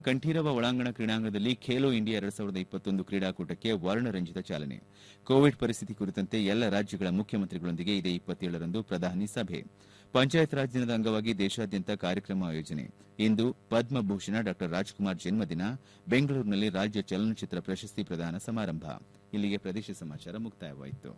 ಕಂಠೀರವ ಒಳಾಂಗಣ ಕ್ರೀಡಾಂಗಣದಲ್ಲಿ ಖೇಲೋ ಇಂಡಿಯಾ ಎರಡ್ ಸಾವಿರದ ಇಪ್ಪತ್ತೊಂದು ಕ್ರೀಡಾಕೂಟಕ್ಕೆ ವರ್ಣರಂಜಿತ ಚಾಲನೆ ಕೋವಿಡ್ ಪರಿಸ್ಥಿತಿ ಕುರಿತಂತೆ ಎಲ್ಲ ರಾಜ್ಯಗಳ ಮುಖ್ಯಮಂತ್ರಿಗಳೊಂದಿಗೆ ಇದೇ ಇಪ್ಪತ್ತೇಳರಂದು ಪ್ರಧಾನಿ ಸಭೆ ಪಂಚಾಯತ್ ರಾಜ್ ದಿನದ ಅಂಗವಾಗಿ ದೇಶಾದ್ಯಂತ ಕಾರ್ಯಕ್ರಮ ಆಯೋಜನೆ ಇಂದು ಪದ್ಮಭೂಷಣ ಡಾ ರಾಜ್ಕುಮಾರ್ ಜನ್ಮದಿನ ಬೆಂಗಳೂರಿನಲ್ಲಿ ರಾಜ್ಯ ಚಲನಚಿತ್ರ ಪ್ರಶಸ್ತಿ ಪ್ರದಾನ ಸಮಾರಂಭ ಇಲ್ಲಿಗೆ ಪ್ರದೇಶ ಸಮಾಚಾರ ಮುಕ್ತಾಯವಾಯಿತು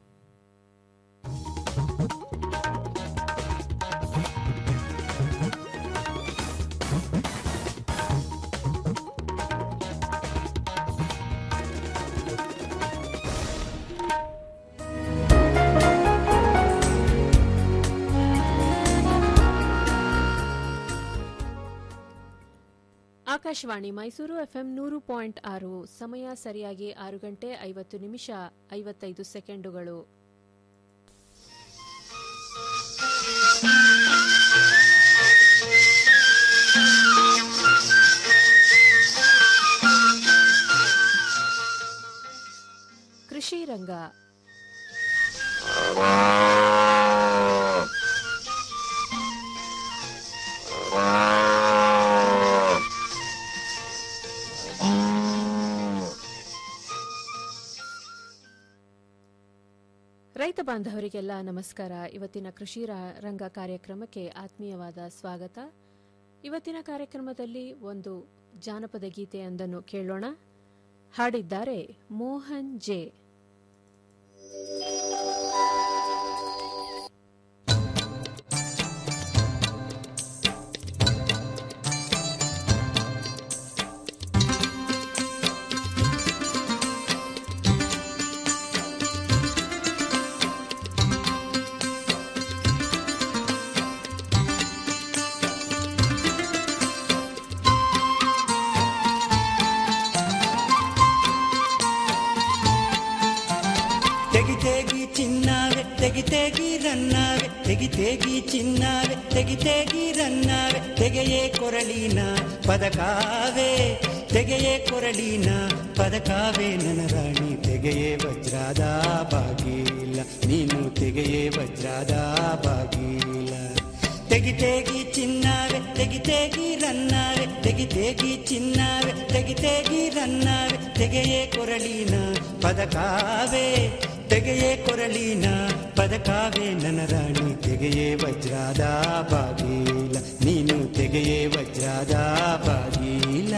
ಆಕಾಶವಾಣಿ ಮೈಸೂರು ಎಫ್ಎಂ ನೂರು ಪಾಯಿಂಟ್ ಆರು ಸಮಯ ಸರಿಯಾಗಿ ಆರು ಗಂಟೆ ಐವತ್ತು ನಿಮಿಷ ಐವತ್ತೈದು ಸೆಕೆಂಡುಗಳು ಕೃಷಿ ರಂಗ ರೈತ ಬಾಂಧವರಿಗೆಲ್ಲ ನಮಸ್ಕಾರ ಇವತ್ತಿನ ಕೃಷಿ ರ- ರಂಗ ಕಾರ್ಯಕ್ರಮಕ್ಕೆ ಆತ್ಮೀಯವಾದ ಸ್ವಾಗತ ಇವತ್ತಿನ ಕಾರ್ಯಕ್ರಮದಲ್ಲಿ ಒಂದು ಜಾನಪದ ಗೀತೆಯೊಂದನ್ನು ಕೇಳೋಣ ಹಾಡಿದ್ದಾರೆ ಮೋಹನ್ ಜೆ ತೆಗಿ ತೆಗಿ ಚಿನ್ನವೆ ತೆಗಿ ತೆಗಿ ರನ್ನವೆ ತೆಗಿ ತೆಗಿ ಚಿನ್ನವೆ ತೆಗಿ ತೆಗಿ ರನ್ನವೆ ತೆಗೆಯೇ ಕೊರಳಿನ ಪದಕಾವೆ ತೆಗೆಯೇ ಕೊರಳಿನ ಪದಕಾವೆ ನನ್ನ ರಾಣಿ ತೆಗೆಯೇ ವಜ್ರದ ಬಾಗಿಲ ನೀನು ತೆಗೆಯೇ ವಜ್ರದ ಬಾಗಿಲ ತೆಗಿ ತೆಗಿ ಚಿನ್ನವೆ ತೆಗಿ ತೆಗಿ ರನ್ನವೆ ತೆಗಿ ತೆಗಿ ಚಿನ್ನವೆ ತೆಗಿ ತೆಗಿ ರನ್ನವೆ ತೆಗೆಯೇ ಕೊರಳಿನ ಪದಕಾವೆ ತೆಗೆಯೇ ಕೊರಳಿನ ಪದಕಾವೆ ನನ್ನ ರಾಣಿ ತೆಗೆಯೇ ವಜ್ರದ ಬಾಗಿಲ ನೀನು ತೆಗೆಯೇ ವಜ್ರದ ಬಾಗಿಲ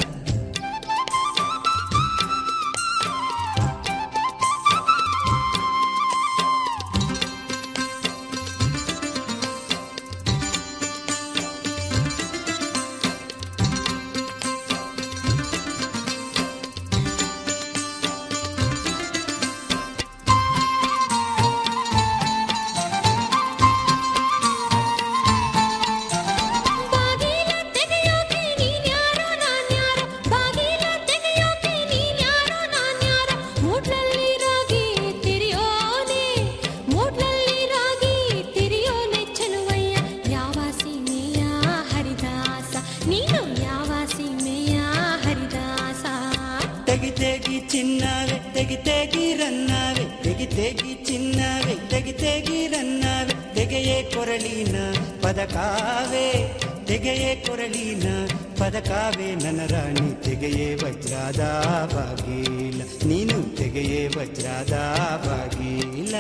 ಬಾಗಿಲ ತೆಗೆಯೋಕೆ ನೀನ್ಯಾರೋ ನಾನ್ಯಾರೋ ಬಾಗಿಲ ತೆಗೆಯೋಕೆ ನೀನ್ಯಾರೋ ನಾನ್ಯಾರೋ ಮೂಡ್ಲಲ್ಲಿ ರಾಗಿ ತಿರಿಯೋನೆ ಮೂಡ್ಲಲ್ಲಿ ರಾಗಿ ತಿರಿಯೋನೆ ಚೆಲುವಯ್ಯ ಯಾವ ಸೀಮೆಯ ಹರಿದಾಸ ನೀನು ಯಾವ ಸೀಮೆಯ ಹರಿದಾಸ ತೆಗಿ ತೆಗಿ ಚಿನ್ನವೆ ತೆಗಿ ತೆಗಿ ರನ್ನವೆ ತೆಗಿ ತೆಗಿ ಚಿನ್ನವೆ ತೆಗಿ ತೆಗಿ ರನ್ನವೆ ತೆಗೆಯೇ ಕೊರಳಿನ ಪದಕಾವೆ ತೆಗೆಯೇ ಕೊರಳಿನ ಪದಕಾವೆ ನನ್ನ ರಾಣಿ ತೆಗೆಯೇ ವಜ್ರದ ಬಾಗಿಲ ನೀನು ತೆಗೆಯೇ ವಜ್ರದ ಬಾಗಿಲ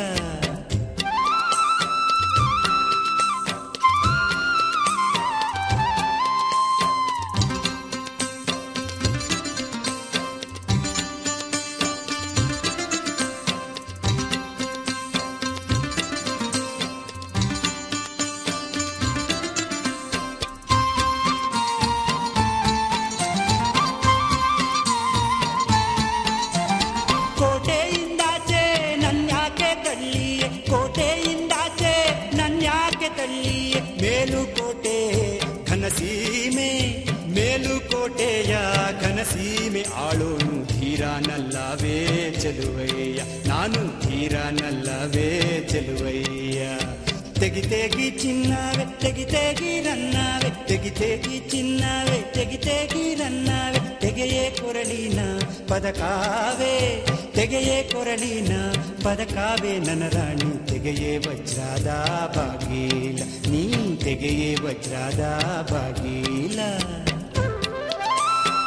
ಕೋಟೆಯಿಂದಾಚೆ ನನ್ಯಾಕೆ ತಳ್ಳಿಯೆ ಕೋಟೆಯಿಂದಾಚೆ ನನ್ಯಾಕೆ ತಳ್ಳಿಯೆ ಮೇಲುಕೋಟೆ ಘನಸೀಮೆ ಮೇಲುಕೋಟೆಯ ಘನಸೀಮೆ ಆಳೋನು ಧೀರನಲ್ಲವೇ ಚೆಲುವಯ್ಯ ನಾನು ಧೀರನಲ್ಲವೇ ಚೆಲುವಯ್ಯ ತೆಗಿ ತೆಗಿ ಚಿನ್ನವೆ ತೆಗಿ ತೆಗಿ ರನ್ನವೆ ತೆಗಿ ತೆಗಿ ಚಿನ್ನವೆ ತೆಗಿ ತೆಗಿ ರನ್ನವೆ ತೆಗೆಯೇ ಕೊರಳಿನ ಪದಕಾವೆ ತೆಗೆಯೇ ಕೊರಳಿನ ಪದಕಾವೆ ನನ್ನ ರಾಣಿ ತೆಗೆಯೇ ವಜ್ರದ ಬಾಗಿಲ ನೀ ತೆಗೆಯೇ ವಜ್ರದ ಬಾಗಿಲ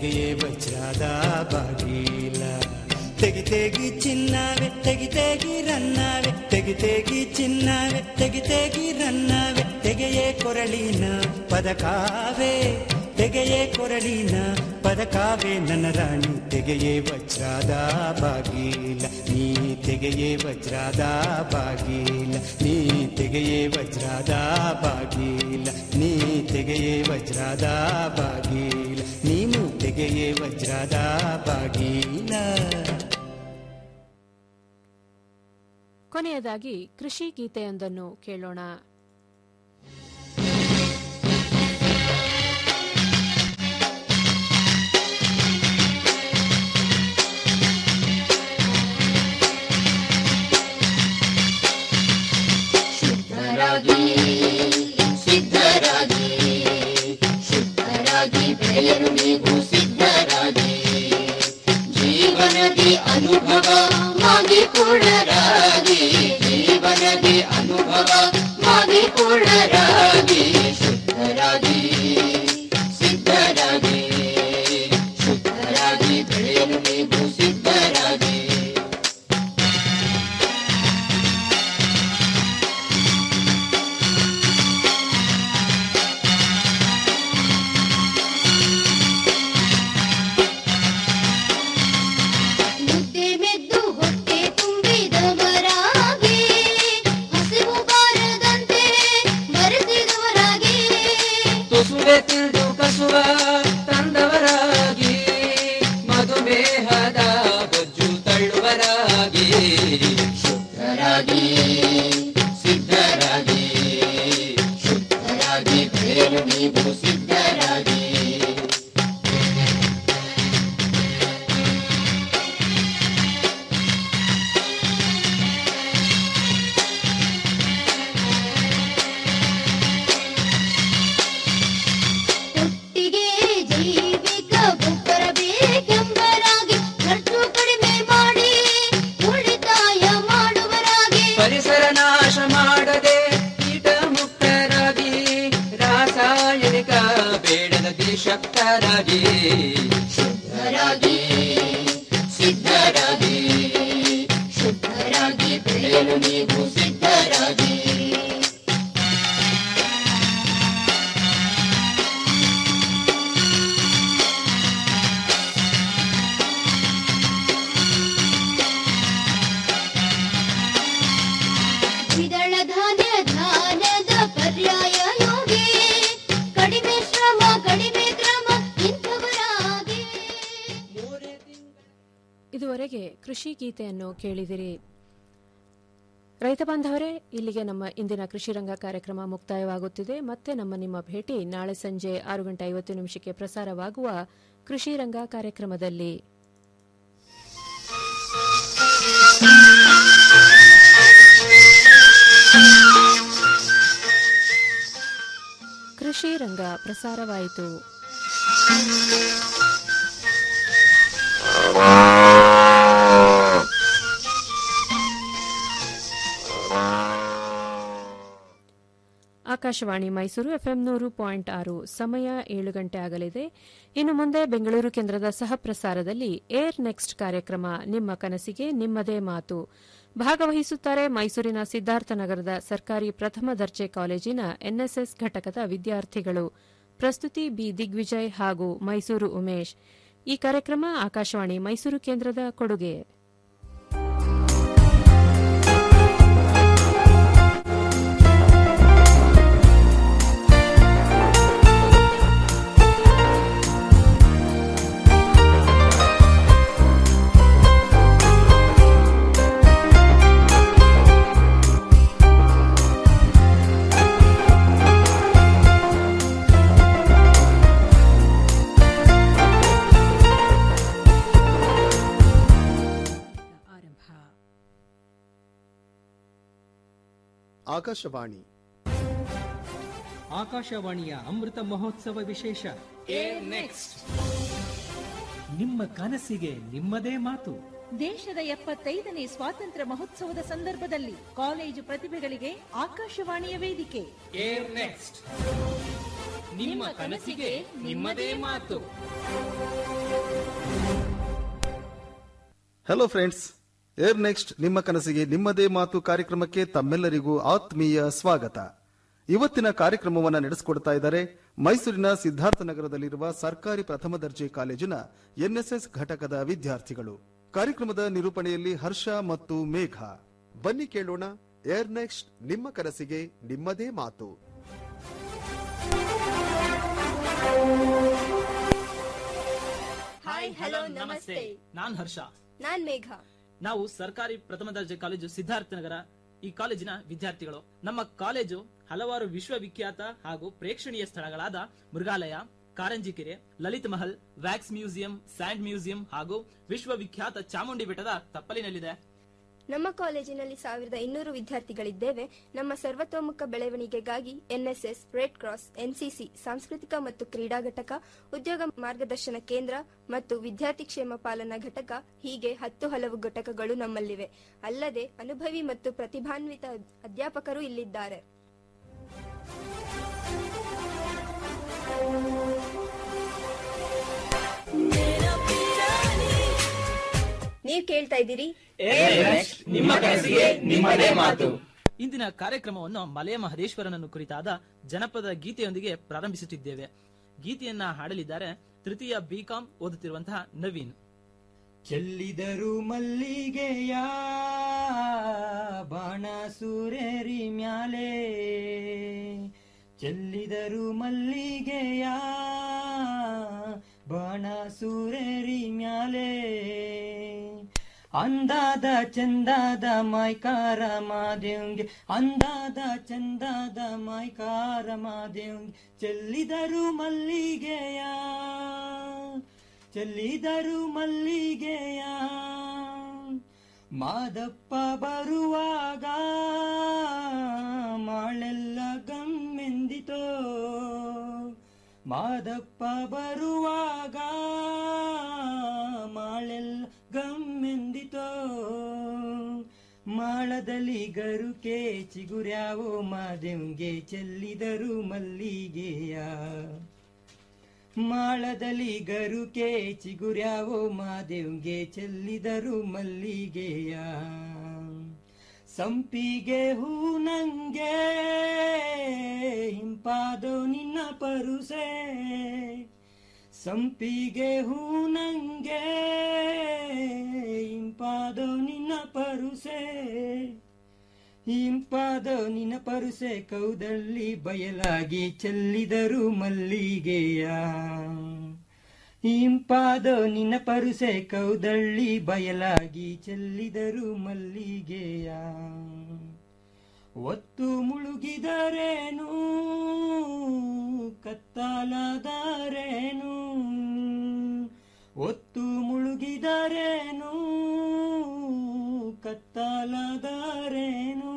ತೆಗೆಯೇ ವಜ್ರದ ಬಾಗಿಲ ತೆಗಿ ತೆಗಿ ಚಿನ್ನವೆ ತೆಗಿ ತೆಗಿ ರನ್ನವೆ ತೆಗಿ ತೆಗಿ ಚಿನ್ನವೆ ತೆಗಿ ತೆಗಿ ರನ್ನವೆ ತೆಗೆಯೇ ಕೊರಳಿನ ಪದಕಾವೆ ತೆಗೆಯೇ ಕೊರಳಿನ ಪದಕಾವೆ ನನ್ನ ರಾಣಿ ತೆಗೆಯೇ ವಜ್ರದ ಬಾಗಿಲ ನೀ ತೆಗೆಯೇ ವಜ್ರದ ಬಾಗಿಲ ನೀ ತೆಗೆಯೇ ವಜ್ರದ ಬಾಗಿಲ ನೀ ತೆಗೆಯೇ ವಜ್ರದ ಬಾಗಿಲ ನೀನು ತೆಗೆಯೇ ವಜ್ರದ ಬಾಗಿಲ ಕೊನೆಯದಾಗಿ ಕೃಷಿ ಗೀತೆಯೊಂದನ್ನು ಕೇಳೋಣ ಶುದ್ಧರಾಗಿ ಸಿದ್ಧರಾಗಿ ಶುದ್ಧರಾಗಿ ಬೆಳೆಯಲು ನೀವು ಸಿದ್ಧರಾಗಿ ಜೀವನದಿ ಅನುಭವ ಮಾಗಿಕೊಳ್ಳರಾಗಿ ಜೀವನದಿ ಅನುಭವ ಮಾಗಿಕೊಳ್ಳರಾಗಿ ಶುದ್ಧರಾಗಿ ಸಿದ್ಧರಾಗಿ ಶುದ್ಧರಾಗಿ ಬೆಳೆಯಲು ನೀವು ಸಿದ್ಧರಾಗಿ ಮುದ್ದೆ ಮೆದ್ದು ಹೊಟ್ಟೆ ತುಂಬಿದವರಾಗಿ ಹಸಿವು ಬಾರದಂತೆ ಮರೆತಿದವರಾಗಿ ತುಸುವೆ ತಿಳಿದು ಕಸುವ ತಂದವರಾಗಿ ಮಧುಮೇಹದ ಬೊಜ್ಜು ತಳ್ಳುವರಾಗಿ ಶುದ್ಧರಾಗಿ ಸಿದ್ಧರಾಗಿ ಶುದ್ಧರಾಗಿ ಬೆಳೆಯಲು ನೀವು ಸಿದ್ಧರಾಗಿ ಒಟ್ಟಿಗೆ ಜೈವಿಕ ಗೊಬ್ಬರ ಬೇಕೆಂಬರಾಗಿ ಖರ್ಚು ಕಡಿಮೆ ಮಾಡಿ ಉಳಿತಾಯ ಮಾಡುವರಾಗಿ ಪರಿಸರ ನಾಶ ಮಾಡದೆ ಕೀಟ ಮುಕ್ತರಾಗಿ ರಾಸಾಯನಿಕ ಬೇಡದ ಶಕ್ತರಾಗಿ ಶುದ್ಧರಾಗಿ ಸಿದ್ಧರಾಗಿ ಶುದ್ಧರಾಗಿ ಬೆಳೆಯಲು ನೀವು ಸಿದ್ಧರಾಗಿ ದ್ವಿದಳ ಧಾನ್ಯ ಧಾನ್ಯದ ಪರ್ಯಾಯ ಯೋಗಿ ಕಡಿಮೆ ಶ್ರಮ ಕಡಿಮೆ ಕ್ರಮ ಇಂಥವರಾಗಿ ಇದುವರೆಗೆ ಕೃಷಿ ಗೀತೆಯನ್ನು ಕೇಳಿದಿರಿ ರೈತ ಬಾಂಧವರೇ ಇಲ್ಲಿಗೆ ನಮ್ಮ ಇಂದಿನ ಕೃಷಿ ರಂಗ ಕಾರ್ಯಕ್ರಮ ಮುಕ್ತಾಯವಾಗುತ್ತಿದೆ ಮತ್ತೆ ನಮ್ಮ ನಿಮ್ಮ ಭೇಟಿ ನಾಳೆ ಸಂಜೆ ಆರು ಗಂಟೆ ಐವತ್ತು ನಿಮಿಷಕ್ಕೆ ಪ್ರಸಾರವಾಗುವ ಕೃಷಿ ರಂಗ ಕಾರ್ಯಕ್ರಮದಲ್ಲಿ ಕೃಷಿ ರಂಗ ಪ್ರಸಾರವಾಯಿತು ಆಕಾಶವಾಣಿ ಮೈಸೂರು ಎಫ್ಎಂ ನೂರು ಪಾಯಿಂಟ್ ಆರು ಸಮಯ ಏಳು ಗಂಟೆ ಆಗಲಿದೆ ಇನ್ನು ಮುಂದೆ ಬೆಂಗಳೂರು ಕೇಂದ್ರದ ಸಹ ಪ್ರಸಾರದಲ್ಲಿ ಏರ್ ನೆಕ್ಸ್ಟ್ ಕಾರ್ಯಕ್ರಮ ನಿಮ್ಮ ಕನಸಿಗೆ ನಿಮ್ಮದೇ ಮಾತು ಭಾಗವಹಿಸುತ್ತಾರೆ ಮೈಸೂರಿನ ಸಿದ್ದಾರ್ಥನಗರದ ಸರ್ಕಾರಿ ಪ್ರಥಮ ದರ್ಜೆ ಕಾಲೇಜಿನ ಎನ್ಎಸ್ಎಸ್ ಘಟಕದ ವಿದ್ಯಾರ್ಥಿಗಳು ಪ್ರಸ್ತುತಿ ಬಿ ದಿಗ್ವಿಜಯ್ ಹಾಗೂ ಮೈಸೂರು ಉಮೇಶ್ ಈ ಕಾರ್ಯಕ್ರಮ ಆಕಾಶವಾಣಿ ಮೈಸೂರು ಕೇಂದ್ರದ ಕೊಡುಗೆ ಆಕಾಶವಾಣಿ ಆಕಾಶವಾಣಿಯ ಅಮೃತ ಮಹೋತ್ಸವ ವಿಶೇಷ ನಿಮ್ಮ ಕನಸಿಗೆ ನಿಮ್ಮದೇ ಮಾತು ದೇಶದ ಎಪ್ಪತ್ತೈದನೇ ಸ್ವಾತಂತ್ರ್ಯ ಮಹೋತ್ಸವದ ಸಂದರ್ಭದಲ್ಲಿ ಕಾಲೇಜು ಪ್ರತಿಭೆಗಳಿಗೆ ಆಕಾಶವಾಣಿಯ ವೇದಿಕೆ ಏರ್ ನೆಕ್ಸ್ಟ್ ನಿಮ್ಮ ಕನಸಿಗೆ ನಿಮ್ಮದೇ ಮಾತು ಹಲೋ ಫ್ರೆಂಡ್ಸ್ ಏರ್ ನೆಕ್ಸ್ಟ್ ನಿಮ್ಮ ಕನಸಿಗೆ ನಿಮ್ಮದೇ ಮಾತು ಕಾರ್ಯಕ್ರಮಕ್ಕೆ ತಮ್ಮೆಲ್ಲರಿಗೂ ಆತ್ಮೀಯ ಸ್ವಾಗತ ಇವತ್ತಿನ ಕಾರ್ಯಕ್ರಮವನ್ನು ನಡೆಸಿಕೊಡ್ತಾ ಇದ್ದಾರೆ ಮೈಸೂರಿನ ಸಿದ್ಧಾರ್ಥ ನಗರದಲ್ಲಿರುವ ಸರ್ಕಾರಿ ಪ್ರಥಮ ದರ್ಜೆ ಕಾಲೇಜಿನ ಎನ್ಎಸ್ಎಸ್ ಘಟಕದ ವಿದ್ಯಾರ್ಥಿಗಳು ಕಾರ್ಯಕ್ರಮದ ನಿರೂಪಣೆಯಲ್ಲಿ ಹರ್ಷ ಮತ್ತು ಮೇಘ ಬನ್ನಿ ಕೇಳೋಣ ಏರ್ ನೆಕ್ಸ್ಟ್ ನಿಮ್ಮ ಕನಸಿಗೆ ನಿಮ್ಮದೇ ಮಾತು ಹಾಯ್ ಹಲೋ ನಮಸ್ತೆ ನಾನ್ ಹರ್ಷ ನಾನ್ ಮೇಘ ನಾವು ಸರ್ಕಾರಿ ಪ್ರಥಮ ದರ್ಜೆ ಕಾಲೇಜು ಸಿದ್ಧಾರ್ಥ ನಗರ ಈ ಕಾಲೇಜಿನ ವಿದ್ಯಾರ್ಥಿಗಳು ನಮ್ಮ ಕಾಲೇಜು ಹಲವಾರು ವಿಶ್ವವಿಖ್ಯಾತ ಹಾಗೂ ಪ್ರೇಕ್ಷಣೀಯ ಸ್ಥಳಗಳಾದ ಮೃಗಾಲಯ ಕಾರಂಜಿ ಕೆರೆ Lalit Mahal wax museum sand museum ಹಾಗೂ ವಿಶ್ವವಿಖ್ಯಾತ ಚಾಮುಂಡಿ ಬೆಟ್ಟದ ತಪ್ಪಲಿನಲ್ಲಿದೆ ನಮ್ಮ ಕಾಲೇಜಿನಲ್ಲಿ ಸಾವಿರದ ಇನ್ನೂರು ವಿದ್ಯಾರ್ಥಿಗಳಿದ್ದೇವೆ ನಮ್ಮ ಸರ್ವತೋಮುಖ ಬೆಳವಣಿಗೆಗಾಗಿ ಎನ್ಎಸ್ಎಸ್ ರೆಡ್ ಕ್ರಾಸ್ ಎನ್ಸಿಸಿ ಸಾಂಸ್ಕೃತಿಕ ಮತ್ತು ಕ್ರೀಡಾ ಘಟಕ ಉದ್ಯೋಗ ಮಾರ್ಗದರ್ಶನ ಕೇಂದ್ರ ಮತ್ತು ವಿದ್ಯಾರ್ಥಿ ಕ್ಷೇಮ ಪಾಲನಾ ಘಟಕ ಹೀಗೆ ಹತ್ತು ಹಲವು ಘಟಕಗಳು ನಮ್ಮಲ್ಲಿವೆ ಅಲ್ಲದೆ ಅನುಭವಿ ಮತ್ತು ಪ್ರತಿಭಾನ್ವಿತ ಅಧ್ಯಾಪಕರು ಇಲ್ಲಿದ್ದಾರೆ ನೀವು ಕೇಳ್ತಾ ಇದ್ದೀರಿ ನಿಮ್ಮ ಕನಸಿಗೆ ನಿಮ್ಮದೇ ಮಾತು ಇಂದಿನ ಕಾರ್ಯಕ್ರಮವನ್ನು ಮಲೆಯ ಮಹದೇಶ್ವರನನ್ನು ಕುರಿತಾದ ಜನಪದ ಗೀತೆಯೊಂದಿಗೆ ಪ್ರಾರಂಭಿಸುತ್ತಿದ್ದೇವೆ ಗೀತೆಯನ್ನ ಹಾಡಲಿದ್ದಾರೆ ತೃತೀಯ ಬಿಕಾಂ ಓದುತ್ತಿರುವಂತಹ ನವೀನ್ ಚೆಲ್ಲಿದರು ಮಲ್ಲಿಗೆಯ ಬಾಣ ಸೂರೇರಿ ಮ್ಯಾಲೆ ಚೆಲ್ಲಿದರು ಮಲ್ಲಿಗೆಯ ಬಾಣ ಸೂರೇರಿ ಮ್ಯಾಲೆ ಅಂದಾದ ಚಂದಾದ ಮೈಕಾರ ಮಾದೇವ್ಗೆ ಅಂದಾದ ಚಂದಾದ ಮೈಕಾರ ಮಾದೇವ್ಗೆ ಚೆಲ್ಲಿದರು ಮಲ್ಲಿಗೆಯ ಚೆಲ್ಲಿದರು ಮಲ್ಲಿಗೆಯ ಮಾದಪ್ಪ ಬರುವಾಗ ಮಾಳೆಲ್ಲ ಗಮ್ಮೆಂದಿತೋ ಮಾದಪ್ಪ ಬರುವಾಗ ಮಾಳೆಲ್ಲ ಗಮ್ಮೆಂದಿತೋ ಮಾಳದಲ್ಲಿ ಗರುಕೆ ಚಿಗುರ್ಯಾವೋ ಮಾದೇವ್ಗೆ ಚೆಲ್ಲಿದರು ಮಲ್ಲಿಗೆಯ ಮಾಳದಲ್ಲಿ ಗರುಕೆ ಚಿಗುರ್ಯಾವೋ ಮಾದೇವ್ಗೆ ಚೆಲ್ಲಿದರು ಮಲ್ಲಿಗೆಯ ಸಂಪಿಗೆ ಹೂ ನಂಗೆ ಹಿಂಪಾದೋ ನಿನ್ನ ಪರುಸೆ ಸಂಪಿಗೆ ಹೂ ನಂಗೆ ಹಿಂಪಾದೋ ನಿನ್ನ ಪರುಸೆ ಹಿಂಪಾದ ನಿನ್ನ ಪರುಸೆ ಕೌದಲ್ಲಿ ಬಯಲಾಗಿ ಚೆಲ್ಲಿದರು ಮಲ್ಲಿಗೆಯ ಹಿಂಪಾದ ನಿನ್ನ ಪರುಸೆ ಕೌದಳ್ಳಿ ಬಯಲಾಗಿ ಚೆಲ್ಲಿದರು ಮಲ್ಲಿಗೆಯ ಒತ್ತು ಮುಳುಗಿದರೇನು ಕತ್ತಾಲದಾರೇನು ಒತ್ತು ಮುಳುಗಿದರೇನು ಕತ್ತಾಲದಾರೇನು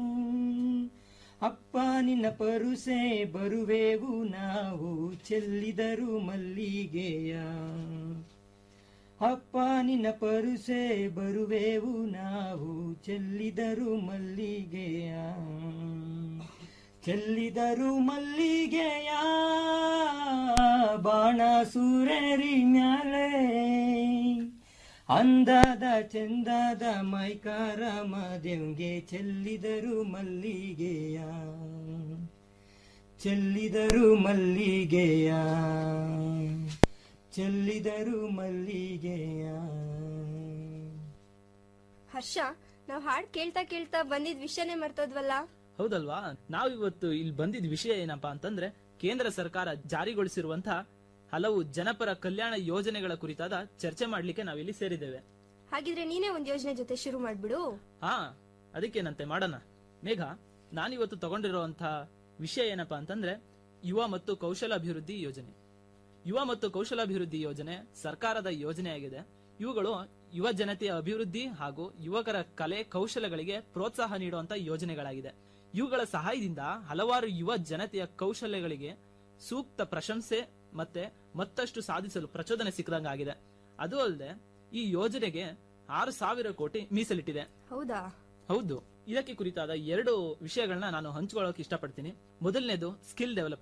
ಅಪ್ಪ ನಿನ್ನ ಪರುಸೆ ಬರುವೆವು ನಾವು ಚೆಲ್ಲಿದರು ಮಲ್ಲಿಗೆಯ ಅಪ್ಪ ನಿನ್ನ ಪರುಸೆ ಬರುವೆವು ನಾವು ಚೆಲ್ಲಿದರು ಮಲ್ಲಿಗೆಯ ಚೆಲ್ಲಿದರು ಮಲ್ಲಿಗೆಯ ಬಾಣ ಸೂರೇರಿ ಮ್ಯಾಲೆ ಅಂದಾದ ಚಂದಾದ ಮೈಕಾರ ಮಾದೇವ್ಗೆ ಚೆಲ್ಲಿದರು ಮಲ್ಲಿಗೆಯ ಚೆಲ್ಲಿದರು ಮಲ್ಲಿಗೆಯ ಚೆಲ್ಲಿದರು ಮಲ್ಲಿಗೆಯ ಹರ್ಷ ನಾವ್ ಹಾಡ್ ಕೇಳ್ತಾ ಕೇಳ್ತಾ ಬಂದಿದ್ ವಿಷಯನೇ ಮರ್ತೋದ್ವಲ್ಲ ಹೌದಲ್ವಾ ನಾವಿವತ್ತು ಇಲ್ಲಿ ಬಂದಿದ್ ವಿಷಯ ಏನಪ್ಪಾ ಅಂತಂದ್ರೆ ಕೇಂದ್ರ ಸರ್ಕಾರ ಜಾರಿಗೊಳಿಸಿರುವಂತಹ ಹಲವು ಜನಪರ ಕಲ್ಯಾಣ ಯೋಜನೆಗಳ ಕುರಿತಾದ ಚರ್ಚೆ ಮಾಡ್ಲಿಕ್ಕೆ ನಾವಿಲ್ಲಿ ಸೇರಿದ್ದೇವೆ ಹಾಗಿದ್ರೆ ನೀನೇ ಒಂದ್ ಯೋಜನೆ ಜೊತೆ ಶುರು ಮಾಡ್ಬಿಡು ಹಾ ಅದಕ್ಕೇನಂತೆ ಮಾಡೋಣ ಮೇಘ ನಾನಿವತ್ತು ತಗೊಂಡಿರುವಂತಹ ವಿಷಯ ಏನಪ್ಪಾ ಅಂತಂದ್ರೆ ಯುವ ಮತ್ತು ಕೌಶಲಾಭಿವೃದ್ಧಿ ಯೋಜನೆ ಯುವ ಮತ್ತು ಕೌಶಲಾಭಿವೃದ್ಧಿ ಯೋಜನೆ ಸರ್ಕಾರದ ಯೋಜನೆಯಾಗಿದೆ ಇವುಗಳು ಯುವ ಜನತೆಯ ಅಭಿವೃದ್ಧಿ ಹಾಗೂ ಯುವಕರ ಕಲೆ ಕೌಶಲಗಳಿಗೆ ಪ್ರೋತ್ಸಾಹ ನೀಡುವಂತ ಯೋಜನೆಗಳಾಗಿದೆ ಇವುಗಳ ಸಹಾಯದಿಂದ ಹಲವಾರು ಯುವ ಜನತೆಯ ಕೌಶಲ್ಯಗಳಿಗೆ ಸೂಕ್ತ ಪ್ರಶಂಸೆ ಮತ್ತೆ ಮತ್ತಷ್ಟು ಸಾಧಿಸಲು ಪ್ರಚೋದನೆ ಸಿಕ್ಕದಂಗಾಗಿದೆ ಅದು ಅಲ್ಲದೆ ಈ ಯೋಜನೆಗೆ ಆರು ಸಾವಿರ ಕೋಟಿ ಮೀಸಲಿಟ್ಟಿದೆ ಹೌದಾ ಹೌದು ಇದಕ್ಕೆ ಕುರಿತಾದ ಎರಡು ವಿಷಯಗಳನ್ನ ನಾನು ಹಂಚಿಕೊಳ್ಳೋಕೆ ಇಷ್ಟಪಡ್ತೀನಿ ಮೊದಲನೇದು ಸ್ಕಿಲ್ ಡೆವಲಪ್ಮೆಂಟ್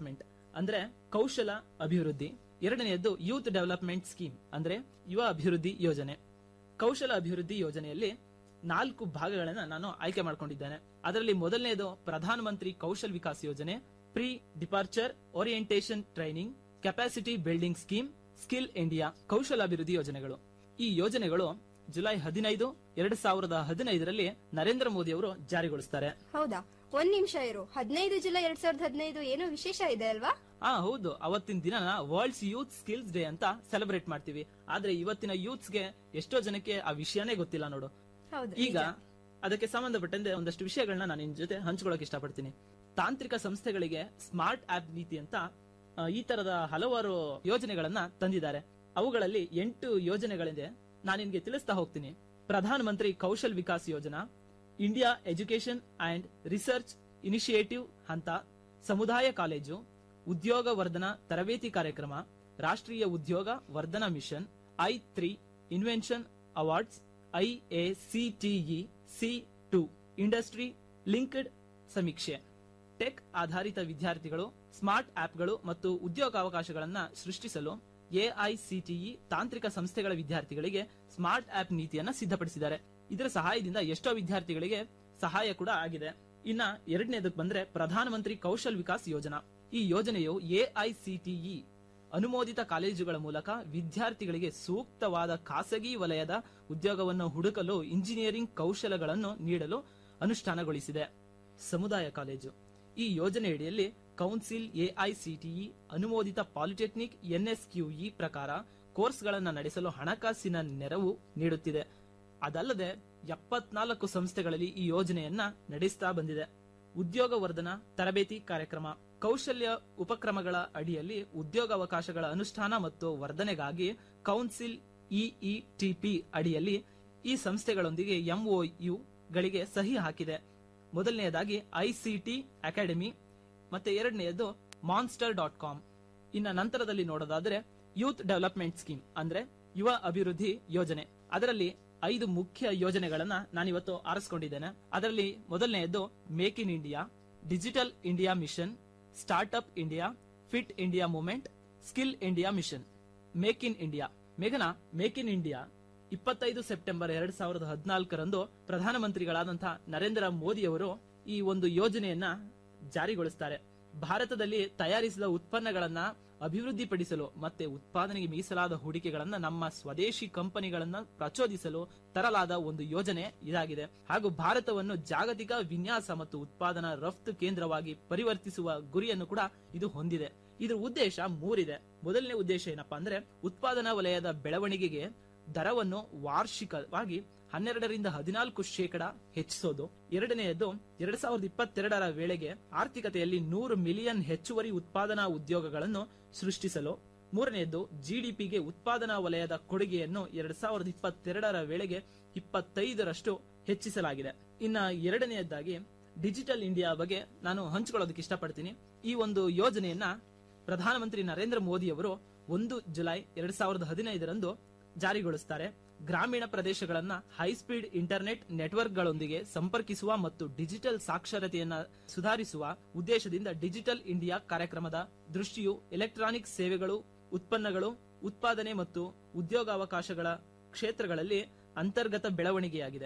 ಅಂದ್ರೆ ಕೌಶಲ ಅಭಿವೃದ್ಧಿ ಎರಡನೆಯದ್ದು ಯೂತ್ ಡೆವಲಪ್ಮೆಂಟ್ ಸ್ಕೀಮ್ ಅಂದ್ರೆ ಯುವ ಅಭಿವೃದ್ಧಿ ಯೋಜನೆ ಕೌಶಲ ಅಭಿವೃದ್ಧಿ ಯೋಜನೆಯಲ್ಲಿ ನಾಲ್ಕು ಭಾಗಗಳನ್ನ ನಾನು ಆಯ್ಕೆ ಮಾಡ್ಕೊಂಡಿದ್ದೇನೆ ಅದರಲ್ಲಿ ಮೊದಲನೆಯದು ಪ್ರಧಾನ ಮಂತ್ರಿ ಕೌಶಲ್ ವಿಕಾಸ್ ಯೋಜನೆ pre departure orientation training capacity building scheme skill India ಕೌಶಲ ಅಭಿವೃದ್ಧಿ ಯೋಜನೆಗಳು ಈ ಯೋಜನೆಗಳು ಜುಲೈ ಹದಿನೈದು ಎರಡ್ ಸಾವಿರದ ಹದಿನೈದರಲ್ಲಿ ನರೇಂದ್ರ ಮೋದಿ ಅವರು ಜಾರಿಗೊಳಿಸ್ತಾರೆ ಹೌದಾ ಒಂದ್ ನಿಮಿಷ ಇರು ಹದಿನೈದು ಜುಲೈ ಎರಡ್ ಸಾವಿರದ ಹದಿನೈದು ಏನೋ ವಿಶೇಷ ಇದೆ ಅಲ್ವಾ ಆ ಹೌದು ಅವತ್ತಿನ ದಿನ ವರ್ಲ್ಡ್ಸ್ ಯೂತ್ ಸ್ಕಿಲ್ಸ್ ಡೇ ಅಂತ ಸೆಲೆಬ್ರೇಟ್ ಮಾಡ್ತೀವಿ ಆದ್ರೆ ಇವತ್ತಿನ ಯೂತ್ಸ್ಗೆ ಎಷ್ಟೋ ಜನಕ್ಕೆ ಆ ವಿಷಯನೇ ಗೊತ್ತಿಲ್ಲ ನೋಡು ಹೌದು ಈಗ ಅದಕ್ಕೆ ಸಂಬಂಧಪಟ್ಟಂತೆ ಒಂದಷ್ಟು ವಿಷಯಗಳನ್ನ ನಾನು ನಿನ್ ಜೊತೆ ಹಂಚ್ಕೊಳ್ಳೋಕೆ ಇಷ್ಟಪಡ್ತೀನಿ ತಾಂತ್ರಿಕ ಸಂಸ್ಥೆಗಳಿಗೆ ಸ್ಮಾರ್ಟ್ ಆಪ್ ನೀತಿ ಅಂತ ಆ, ಈ ತರದ ಹಲವಾರು ಯೋಜನೆಗಳನ್ನ ತಂದಿದ್ದಾರೆ ಅವುಗಳಲ್ಲಿ ಎಂಟು ಯೋಜನೆಗಳಿದೆ ನಾನು ನಿನ್ಗೆ ತಿಳಿಸ್ತಾ ಹೋಗ್ತೀನಿ ಪ್ರಧಾನ ಮಂತ್ರಿ Kaushal Vikas Yojana India education and research initiative ಹಂತ ಸಮುದಾಯ ಕಾಲೇಜು ಉದ್ಯೋಗ ವರ್ಧನ ತರಬೇತಿ ಕಾರ್ಯಕ್ರಮ ರಾಷ್ಟ್ರೀಯ ಉದ್ಯೋಗ ವರ್ಧನಾ mission I three invention awards IACTE C two industry linked ಸಮೀಕ್ಷೆ ಟೆಕ್ ಆಧಾರಿತ ವಿದ್ಯಾರ್ಥಿಗಳು ಸ್ಮಾರ್ಟ್ ಆಪ್ಗಳು ಮತ್ತು ಉದ್ಯೋಗಾವಕಾಶಗಳನ್ನ ಸೃಷ್ಟಿಸಲು ಎಐಸಿಟಿಇ ತಾಂತ್ರಿಕ ಸಂಸ್ಥೆಗಳ ವಿದ್ಯಾರ್ಥಿಗಳಿಗೆ ಸ್ಮಾರ್ಟ್ ಆಪ್ ನೀತಿಯನ್ನ ಸಿದ್ಧಪಡಿಸಿದ್ದಾರೆ ಇದರ ಸಹಾಯದಿಂದ ಎಷ್ಟೋ ವಿದ್ಯಾರ್ಥಿಗಳಿಗೆ ಸಹಾಯ ಕೂಡ ಆಗಿದೆ ಇನ್ನ ಎರಡನೇದಕ್ಕೆ ಬಂದ್ರೆ ಪ್ರಧಾನಮಂತ್ರಿ ಕೌಶಲ್ ವಿಕಾಸ್ ಯೋಜನಾ ಈ ಯೋಜನೆಯು ಎಐಸಿಟಿಇ ಅನುಮೋದಿತ ಕಾಲೇಜುಗಳ ಮೂಲಕ ವಿದ್ಯಾರ್ಥಿಗಳಿಗೆ ಸೂಕ್ತವಾದ ಖಾಸಗಿ ವಲಯದ ಉದ್ಯೋಗವನ್ನು ಹುಡುಕಲು ಇಂಜಿನಿಯರಿಂಗ್ ಕೌಶಲಗಳನ್ನು ನೀಡಲು ಅನುಷ್ಠಾನಗೊಳಿಸಿದೆ ಸಮುದಾಯ ಕಾಲೇಜು ಈ ಯೋಜನೆಯಡಿಯಲ್ಲಿ ಕೌನ್ಸಿಲ್ ಎಐಸಿಟಿಇ ಅನುಮೋದಿತ ಪಾಲಿಟೆಕ್ನಿಕ್ ಎನ್ಎಸ್ಕ್ಯೂಇ ಪ್ರಕಾರ ಕೋರ್ಸ್ಗಳನ್ನು ನಡೆಸಲು ಹಣಕಾಸಿನ ನೆರವು ನೀಡುತ್ತಿದೆ ಅದಲ್ಲದೆ ಎಪ್ಪತ್ನಾಲ್ಕು ಸಂಸ್ಥೆಗಳಲ್ಲಿ ಈ ಯೋಜನೆಯನ್ನ ನಡೆಸ್ತಾ ಬಂದಿದೆ ಉದ್ಯೋಗ ವರ್ಧನ ತರಬೇತಿ ಕಾರ್ಯಕ್ರಮ ಕೌಶಲ್ಯ ಉಪಕ್ರಮಗಳ ಅಡಿಯಲ್ಲಿ ಉದ್ಯೋಗಾವಕಾಶಗಳ ಅನುಷ್ಠಾನ ಮತ್ತು ವರ್ಧನೆಗಾಗಿ ಕೌನ್ಸಿಲ್ ಇಇಟಿಪಿ ಅಡಿಯಲ್ಲಿ ಈ ಸಂಸ್ಥೆಗಳೊಂದಿಗೆ ಎಂಒಯು ಗಳಿಗೆ ಸಹಿ ಹಾಕಿದೆ ಮೊದಲನೆಯದಾಗಿ ಐಸಿಟಿ ಅಕಾಡೆಮಿ ಮತ್ತೆ ಎರಡನೆಯದು ಮಾನ್ಸ್ಟರ್ ಡಾಟ್ ಕಾಮ್ ಇನ್ನ ನಂತರದಲ್ಲಿ ನೋಡೋದಾದ್ರೆ ಯೂತ್ ಡೆವಲಪ್ಮೆಂಟ್ ಸ್ಕೀಮ್ ಅಂದ್ರೆ ಯುವ ಅಭಿವೃದ್ಧಿ ಯೋಜನೆ ಅದರಲ್ಲಿ ಐದು ಮುಖ್ಯ ಯೋಜನೆಗಳನ್ನ ನಾನಿವತ್ತು ಆರಿಸ್ಕೊಂಡಿದ್ದೇನೆ ಅದರಲ್ಲಿ ಮೊದಲನೆಯದು make in India digital India mission startup India fit India movement skill India mission make in India ಮೇಘನಾ ಮೇಕ್ ಇನ್ ಇಂಡಿಯಾ ಇಪ್ಪತ್ತೈದು ಸೆಪ್ಟೆಂಬರ್ ಎರಡ್ ಸಾವಿರದ ಹದಿನಾಲ್ಕರಂದು ಪ್ರಧಾನಮಂತ್ರಿಗಳಾದಂತಹ ನರೇಂದ್ರ ಮೋದಿ ಅವರು ಈ ಒಂದು ಯೋಜನೆಯನ್ನ ಜಾರಿಗೊಳಿಸ್ತಾರೆ ಭಾರತದಲ್ಲಿ ತಯಾರಿಸಿದ ಉತ್ಪನ್ನಗಳನ್ನ ಅಭಿವೃದ್ಧಿಪಡಿಸಲು ಮತ್ತೆ ಉತ್ಪಾದನೆಗೆ ಮೀಸಲಾದ ಹೂಡಿಕೆಗಳನ್ನ ನಮ್ಮ ಸ್ವದೇಶಿ ಕಂಪನಿಗಳನ್ನ ಪ್ರಚೋದಿಸಲು ತರಲಾದ ಒಂದು ಯೋಜನೆ ಇದಾಗಿದೆ ಹಾಗೂ ಭಾರತವನ್ನು ಜಾಗತಿಕ ವಿನ್ಯಾಸ ಮತ್ತು ಉತ್ಪಾದನಾ ರಫ್ತು ಕೇಂದ್ರವಾಗಿ ಪರಿವರ್ತಿಸುವ ಗುರಿಯನ್ನು ಕೂಡ ಇದು ಹೊಂದಿದೆ ಇದರ ಉದ್ದೇಶ ಮೂರಿದೆ ಮೊದಲನೇ ಉದ್ದೇಶ ಏನಪ್ಪಾ ಅಂದ್ರೆ ಉತ್ಪಾದನಾ ವಲಯದ ಬೆಳವಣಿಗೆಗೆ ದರವನ್ನು ವಾರ್ಷಿಕವಾಗಿ ಹನ್ನೆರಡರಿಂದ ಹದಿನಾಲ್ಕು ಶೇಕಡ ಹೆಚ್ಚಿಸೋದು ಎರಡನೆಯದು ಎರಡ್ ಸಾವಿರದ ಇಪ್ಪತ್ತೆರಡರ ವೇಳೆಗೆ ಆರ್ಥಿಕತೆಯಲ್ಲಿ ನೂರು ಮಿಲಿಯನ್ ಹೆಚ್ಚುವರಿ ಉತ್ಪಾದನಾ ಉದ್ಯೋಗಗಳನ್ನು ಸೃಷ್ಟಿಸಲು ಮೂರನೆಯದ್ದು ಜಿಡಿಪಿಗೆ ಉತ್ಪಾದನಾ ವಲಯದ ಕೊಡುಗೆಯನ್ನು ಎರಡ್ ಸಾವಿರದ ಇಪ್ಪತ್ತೆರಡರ ವೇಳೆಗೆ ಇಪ್ಪತ್ತೈದರಷ್ಟು ಹೆಚ್ಚಿಸಲಾಗಿದೆ ಇನ್ನ ಎರಡನೆಯದಾಗಿ ಡಿಜಿಟಲ್ ಇಂಡಿಯಾ ಬಗ್ಗೆ ನಾನು ಹಂಚಿಕೊಳ್ಳೋದಕ್ಕೆ ಇಷ್ಟಪಡ್ತೀನಿ ಈ ಒಂದು ಯೋಜನೆಯನ್ನ ಪ್ರಧಾನಮಂತ್ರಿ ನರೇಂದ್ರ ಮೋದಿ ಅವರು ಒಂದು ಜುಲೈ ಎರಡ್ ಸಾವಿರದ ಹದಿನೈದರಂದು ಜಾರಿಗೊಳಿಸುತ್ತಾರೆ ಗ್ರಾಮೀಣ ಪ್ರದೇಶಗಳನ್ನ ಹೈಸ್ಪೀಡ್ ಇಂಟರ್ನೆಟ್ ನೆಟ್ವರ್ಕ್ಗಳೊಂದಿಗೆ ಸಂಪರ್ಕಿಸುವ ಮತ್ತು ಡಿಜಿಟಲ್ ಸಾಕ್ಷರತೆಯನ್ನ ಸುಧಾರಿಸುವ ಉದ್ದೇಶದಿಂದ ಡಿಜಿಟಲ್ ಇಂಡಿಯಾ ಕಾರ್ಯಕ್ರಮದ ದೃಷ್ಟಿಯು ಎಲೆಕ್ಟ್ರಾನಿಕ್ ಸೇವೆಗಳು ಉತ್ಪನ್ನಗಳು ಉತ್ಪಾದನೆ ಮತ್ತು ಉದ್ಯೋಗಾವಕಾಶಗಳ ಕ್ಷೇತ್ರಗಳಲ್ಲಿ ಅಂತರ್ಗತ ಬೆಳವಣಿಗೆಯಾಗಿದೆ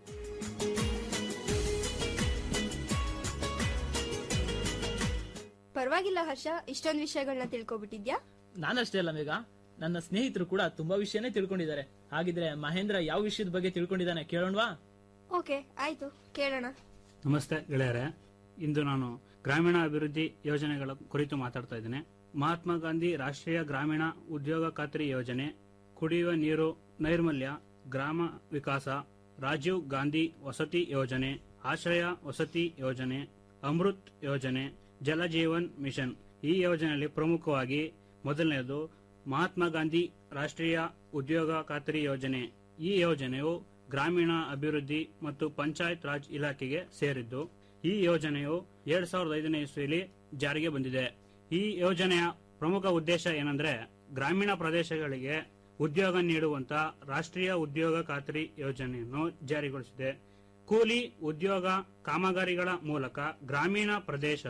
ಪರವಾಗಿಲ್ಲ ಹರ್ಷ ಇಷ್ಟೊಂದು ವಿಷಯಗಳನ್ನ ತಿಳ್ಕೊಬಿಟ್ಟಿದ್ಯಾ ನಾನಷ್ಟೇ ಅಲ್ಲ ಮೇಘ ನನ್ನ ಸ್ನೇಹಿತರು ಕೂಡ ತುಂಬಾ ವಿಷಯನೇ ತಿಳ್ಕೊಂಡಿದ್ದಾರೆ ಹಾಗಿದ್ರೆ ಮಹೇಂದ್ರ ಯಾವ ವಿಷಯದ ಬಗ್ಗೆ ತಿಳ್ಕೊಂಡಿದ್ದಾನೆ ಕೇಳೋಣವಾ ಓಕೆ ಆಯ್ತು ಕೇಳೋಣ ನಮಸ್ತೆ ಗೆಳೆಯರೆ ಇಂದು ನಾನು ಗ್ರಾಮೀಣ ಅಭಿವೃದ್ಧಿ ಯೋಜನೆಗಳ ಕುರಿತು ಮಾತಾಡ್ತಾ ಇದ್ದೇನೆ ಮಹಾತ್ಮ ಗಾಂಧಿ ರಾಷ್ಟ್ರೀಯ ಗ್ರಾಮೀಣ ಉದ್ಯೋಗ ಖಾತ್ರಿ ಯೋಜನೆ ಕುಡಿಯುವ ನೀರು ನೈರ್ಮಲ್ಯ ಗ್ರಾಮ ವಿಕಾಸ ರಾಜೀವ್ ಗಾಂಧಿ ವಸತಿ ಯೋಜನೆ ಆಶ್ರಯ ವಸತಿ ಯೋಜನೆ ಅಮೃತ್ ಯೋಜನೆ ಜಲ ಜೀವನ್ ಮಿಷನ್ ಈ ಯೋಜನೆಯಲ್ಲಿ ಪ್ರಮುಖವಾಗಿ ಮೊದಲನೆಯದು ಮಹಾತ್ಮ ಗಾಂಧಿ ರಾಷ್ಟ್ರೀಯ ಉದ್ಯೋಗ ಖಾತ್ರಿ ಯೋಜನೆ ಈ ಯೋಜನೆಯು ಗ್ರಾಮೀಣ ಅಭಿವೃದ್ಧಿ ಮತ್ತು ಪಂಚಾಯತ್ ರಾಜ್ ಇಲಾಖೆಗೆ ಸೇರಿದ್ದು ಈ ಯೋಜನೆಯು ಎರಡ್ ಸಾವಿರದ ಐದನೇ ಇಸ್ವಿಯಲ್ಲಿ ಜಾರಿಗೆ ಬಂದಿದೆ ಈ ಯೋಜನೆಯ ಪ್ರಮುಖ ಉದ್ದೇಶ ಏನಂದ್ರೆ ಗ್ರಾಮೀಣ ಪ್ರದೇಶಗಳಿಗೆ ಉದ್ಯೋಗ ನೀಡುವಂತ ರಾಷ್ಟ್ರೀಯ ಉದ್ಯೋಗ ಖಾತ್ರಿ ಯೋಜನೆಯನ್ನು ಜಾರಿಗೊಳಿಸಿದೆ ಕೂಲಿ ಉದ್ಯೋಗ ಕಾಮಗಾರಿಗಳ ಮೂಲಕ ಗ್ರಾಮೀಣ ಪ್ರದೇಶದ